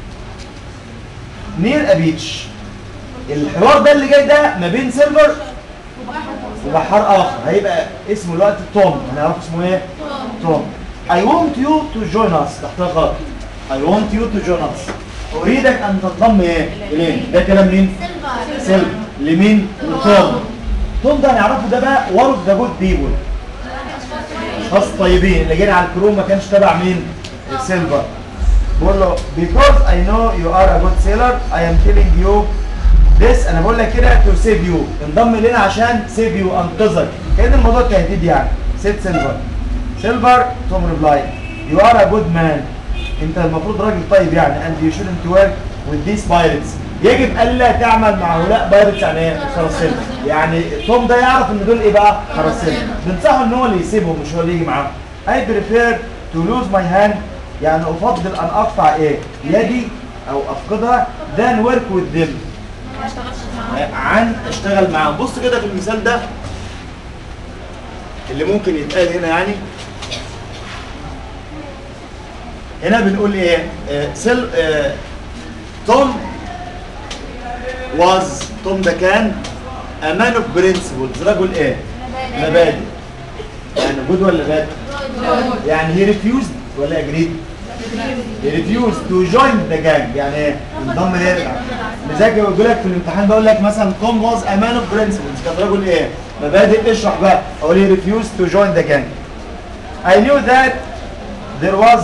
نير ابيتش الحوار ده اللي جاي ده ما بين سيلفر وبحار اخر هيبقى اسمه دلوقتي توم هنعرف اسمه ايه توم I want you to join us تحت خط I want you to join us اريدك ان تنضم ايه اليه ده كلام مين سيلفر لمين لتوم توم ده هنعرفه ده بقى one of the good people اشخاص طيبين اللي جايين على الكروم ما كانش تبع مين سيلفر بقول له because I know you are a good sailor I am telling you this انا بقول لك كده to save you انضم لنا عشان save you انقذك كان الموضوع تهديد يعني سيد سيلفر سيلفر توم ريبلاي you are a good man انت المفروض راجل طيب يعني and you shouldn't work with these pirates يجب الا تعمل مع هؤلاء بايرتس يعني ايه قراصنة يعني توم ده يعرف ان دول ايه بقى قراصنة بنصحه ان هو اللي يسيبهم مش هو اللي يجي معاهم I prefer to lose my hand يعني افضل ان اقطع ايه يدي او افقدها than work with them عن اشتغل معاهم بص كده في المثال ده اللي ممكن يتقال هنا يعني هنا بنقول ايه آه سيل آه توم was توم ده كان a man of principles رجل ايه مبادئ يعني جود ولا باد يعني he refused ولا agreed he refused to join the gang يعني ايه انضم ليه مذاكر بقول لك في الامتحان بقول لك مثلا توم was a man of principles كان رجل ايه مبادئ اشرح بقى اقول he refused to join the gang I knew that there was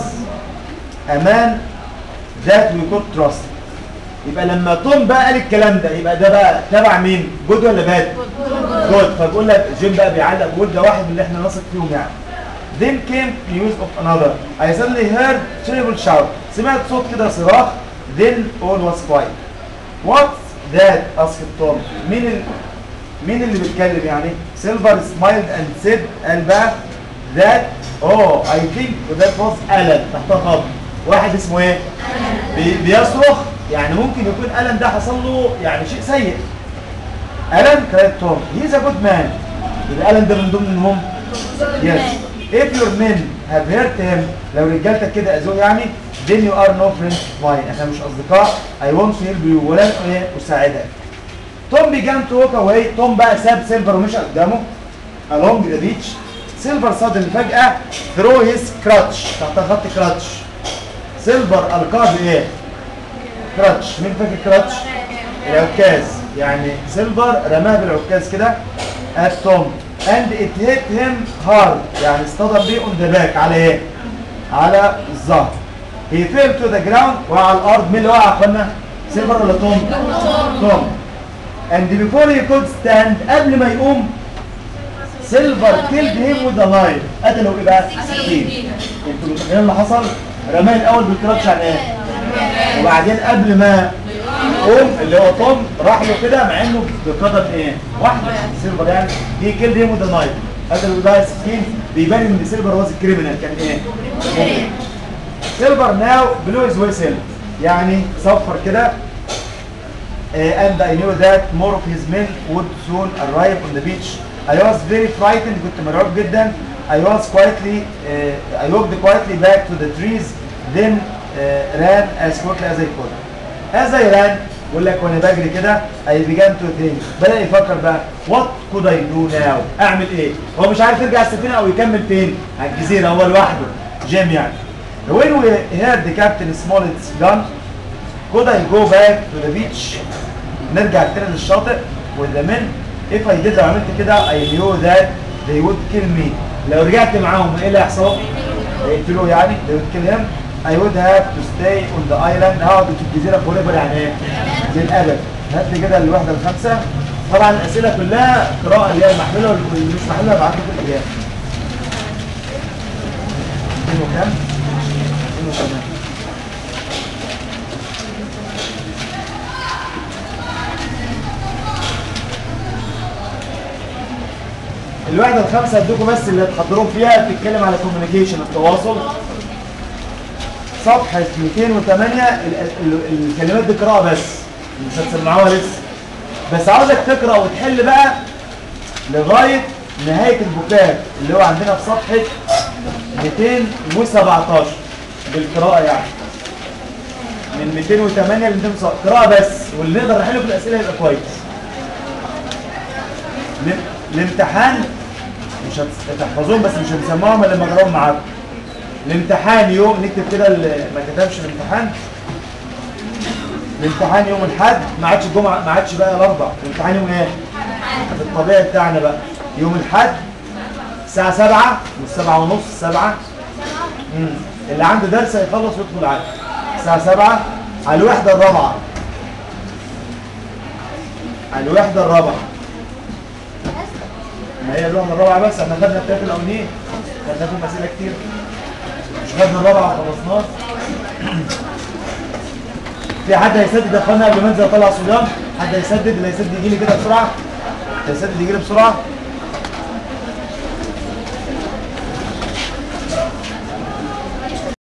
a man that we could trust يبقى لما توم بقى قال الكلام ده يبقى ده بقى تبع مين جود ولا باد جود فبقول لك جيم بقى بيعلق جود ده واحد من اللي احنا نثق فيهم يعني then came news of another I suddenly heard terrible shout سمعت صوت كده صراخ then all was quiet what's that asked توم مين ال... مين اللي بيتكلم يعني سيلفر smiled and said قال بقى that oh I think that was Alan تحت خط واحد اسمه ايه بي... بيصرخ يعني ممكن يكون ألن ده حصل له يعني شيء سيء ألن كانت توم هيز ا جود مان يبقى ألن ده من ضمنهم يس if your men have hurt him لو رجالتك كده اذوه يعني then you are no friend of mine احنا مش اصدقاء I want to help you ولن ايه اساعدك توم began to walk away توم بقى ساب سيلفر ومشى قدامه along the beach سيلفر suddenly فجأة throw his crutch تحت خط كراتش سيلفر القاه بايه؟ كراتش مين فاكر كراتش العكاز يعني سيلفر رماه بالعكاز كده at توم and it hit him hard يعني اصطدم بيه on the back على ايه على الظهر he fell to the ground وقع على الارض مين اللي وقع يا اخوانا سيلفر ولا توم توم and before he could stand قبل ما يقوم سيلفر killed him with a knife قتله ايه بقى سكين انتوا متخيلين اللي حصل رماه الاول بالكراتش عن ايه وبعدين قبل ما قوم اللي هو توم راح له كده مع انه بقدم ايه واحده سيلفر يعني دي كيل هيم وذا نايف قتل ده سكين بيبان ان سيلفر واز كريمنال كان ايه سيلفر ناو بلو از ويسل يعني صفر كده uh, and I knew that more of his men would soon arrive on the beach. I was very frightened كنت مرعوب جدا. I was quietly uh, I walked quietly back to the trees then uh, ran as quickly as I could. As I ran بقول لك وانا بجري كده I began to think بدأ يفكر بقى what could I do now اعمل ايه؟ هو مش عارف يرجع السفينة او يكمل فين؟ على الجزيرة هو لوحده جيم يعني. When we heard the captain Smollett's gun could I go back to the beach نرجع تاني للشاطئ with the men if I did لو عملت كده I knew that they would kill me لو رجعت معاهم ايه اللي هيحصل؟ هيقتلوه يعني they would kill him I would have to stay on the island هقعد في الجزيرة forever يعني ايه؟ للأبد هات لي كده الوحدة الخامسة طبعا الأسئلة كلها قراءة اللي هي المحلولة واللي مش محلولة بعد كل الإجابة 200 وكام 208 الوحدة الخامسة هديكم بس اللي تحضرون فيها بتتكلم على كوميونيكيشن التواصل صفحة 208 ال- ال- الكلمات دي قراءة بس مش هتسمعوها لسه بس عاوزك تقرأ وتحل بقى لغاية نهاية البوكات اللي هو عندنا في صفحة 217 بالقراءة يعني من 208 ل 217 قراءة بس واللي نقدر نحله في الأسئلة يبقى كويس الام- الامتحان مش هتحفظوهم بس مش هنسمعهم الا لما اقراهم معاكم الامتحان يوم نكتب كده اللي ما كتبش الامتحان الامتحان يوم الاحد ما عادش الجمعه ما عادش بقى الاربع الامتحان يوم ايه في الطبيعي بتاعنا بقى يوم الاحد الساعه 7 مش 7 ونص 7 امم اللي عنده درس هيخلص ويدخل عادي الساعه 7 على الوحده الرابعه على الوحده الرابعه ما هي الوحده الرابعه بس احنا خدنا الثلاثه الاولانيين خدنا فيهم اسئله كتير مش خدنا الرابعه وخلصناها في حد هيسدد يا اخوانا قبل ما انزل اطلع صبيان حد هيسدد اللي هيسدد يجي لي كده بسرعه هيسدد يجي لي بسرعه